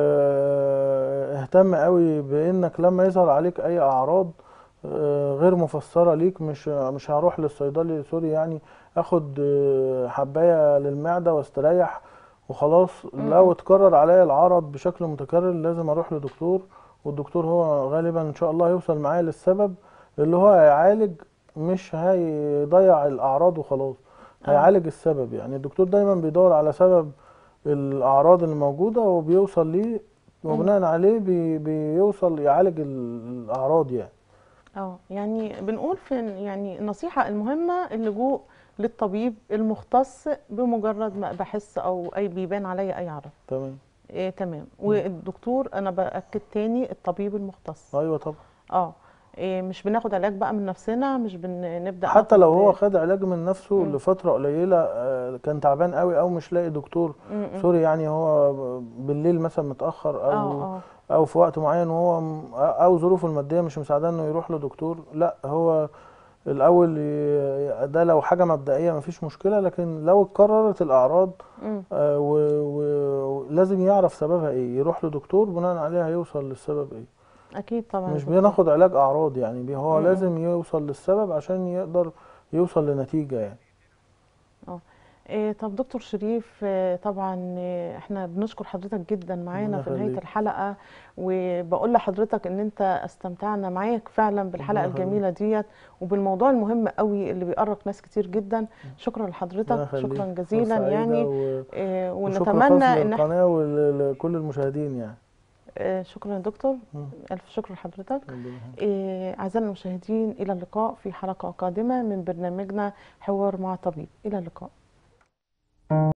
B: آه، اهتم قوي بانك لما يظهر عليك اي اعراض آه، غير مفسره ليك مش مش هروح للصيدلي سوري يعني اخد آه، حبايه للمعده واستريح وخلاص لو اتكرر عليا العرض بشكل متكرر لازم اروح لدكتور والدكتور هو غالبا ان شاء الله هيوصل معايا للسبب اللي هو هيعالج مش هيضيع الاعراض وخلاص
A: آه.
B: هيعالج السبب يعني الدكتور دايما بيدور على سبب الاعراض اللي موجوده وبيوصل ليه وبناء عليه بي بيوصل يعالج ال- الاعراض يعني
A: اه يعني بنقول في يعني النصيحة المهمة اللجوء للطبيب المختص بمجرد ما بحس او اي بيبان عليا اي عرض
B: تمام
A: إيه تمام والدكتور انا باكد تاني الطبيب المختص
B: ايوه طبعا
A: اه إيه مش بناخد علاج بقى من نفسنا مش بنبدا
B: حتى لو
A: ناخد-
B: هو خد علاج من نفسه
A: مم.
B: لفتره قليله آه، كان تعبان قوي او مش لاقي دكتور
A: م- م.
B: سوري يعني هو بالليل مثلا متاخر او
A: اه اه
B: او في وقت معين وهو م- او ظروفه الماديه مش مساعداه انه يروح لدكتور لا هو الاول ي- ده لو حاجه مبدئيه مفيش مشكله لكن لو اتكررت الاعراض
A: م.
B: آه، و- و- ولازم يعرف سببها ايه يروح لدكتور بناء عليه هيوصل للسبب ايه
A: اكيد طبعا
B: مش
A: دكتور.
B: بناخد علاج اعراض يعني بي- هو
A: مم.
B: لازم يوصل للسبب عشان يقدر يوصل لنتيجه يعني
A: إيه طب دكتور شريف آه، طبعا آه، احنا بنشكر حضرتك جدا معانا
B: ربنا
A: في نهاية
B: يخليك.
A: الحلقة وبقول لحضرتك ان انت استمتعنا معاك فعلا بالحلقة
B: ربنا يخليك.
A: الجميلة ديت وبالموضوع المهم قوي اللي بيقرق ناس كتير جدا شكرا
B: ربنا
A: لحضرتك
B: يخليك.
A: شكرا
B: فرصة
A: جزيلا
B: سعيدة
A: يعني
B: و-
A: إيه
B: وشكر
A: ونتمنى
B: خاص
A: ان احنا
B: للقناه ولكل المشاهدين يعني
A: آه، شكرا يا دكتور
B: مم.
A: الف شكر لحضرتك
B: ربنا يخليك.
A: إيه اعزائنا المشاهدين الى اللقاء في حلقة قادمة من برنامجنا حوار مع طبيب الى اللقاء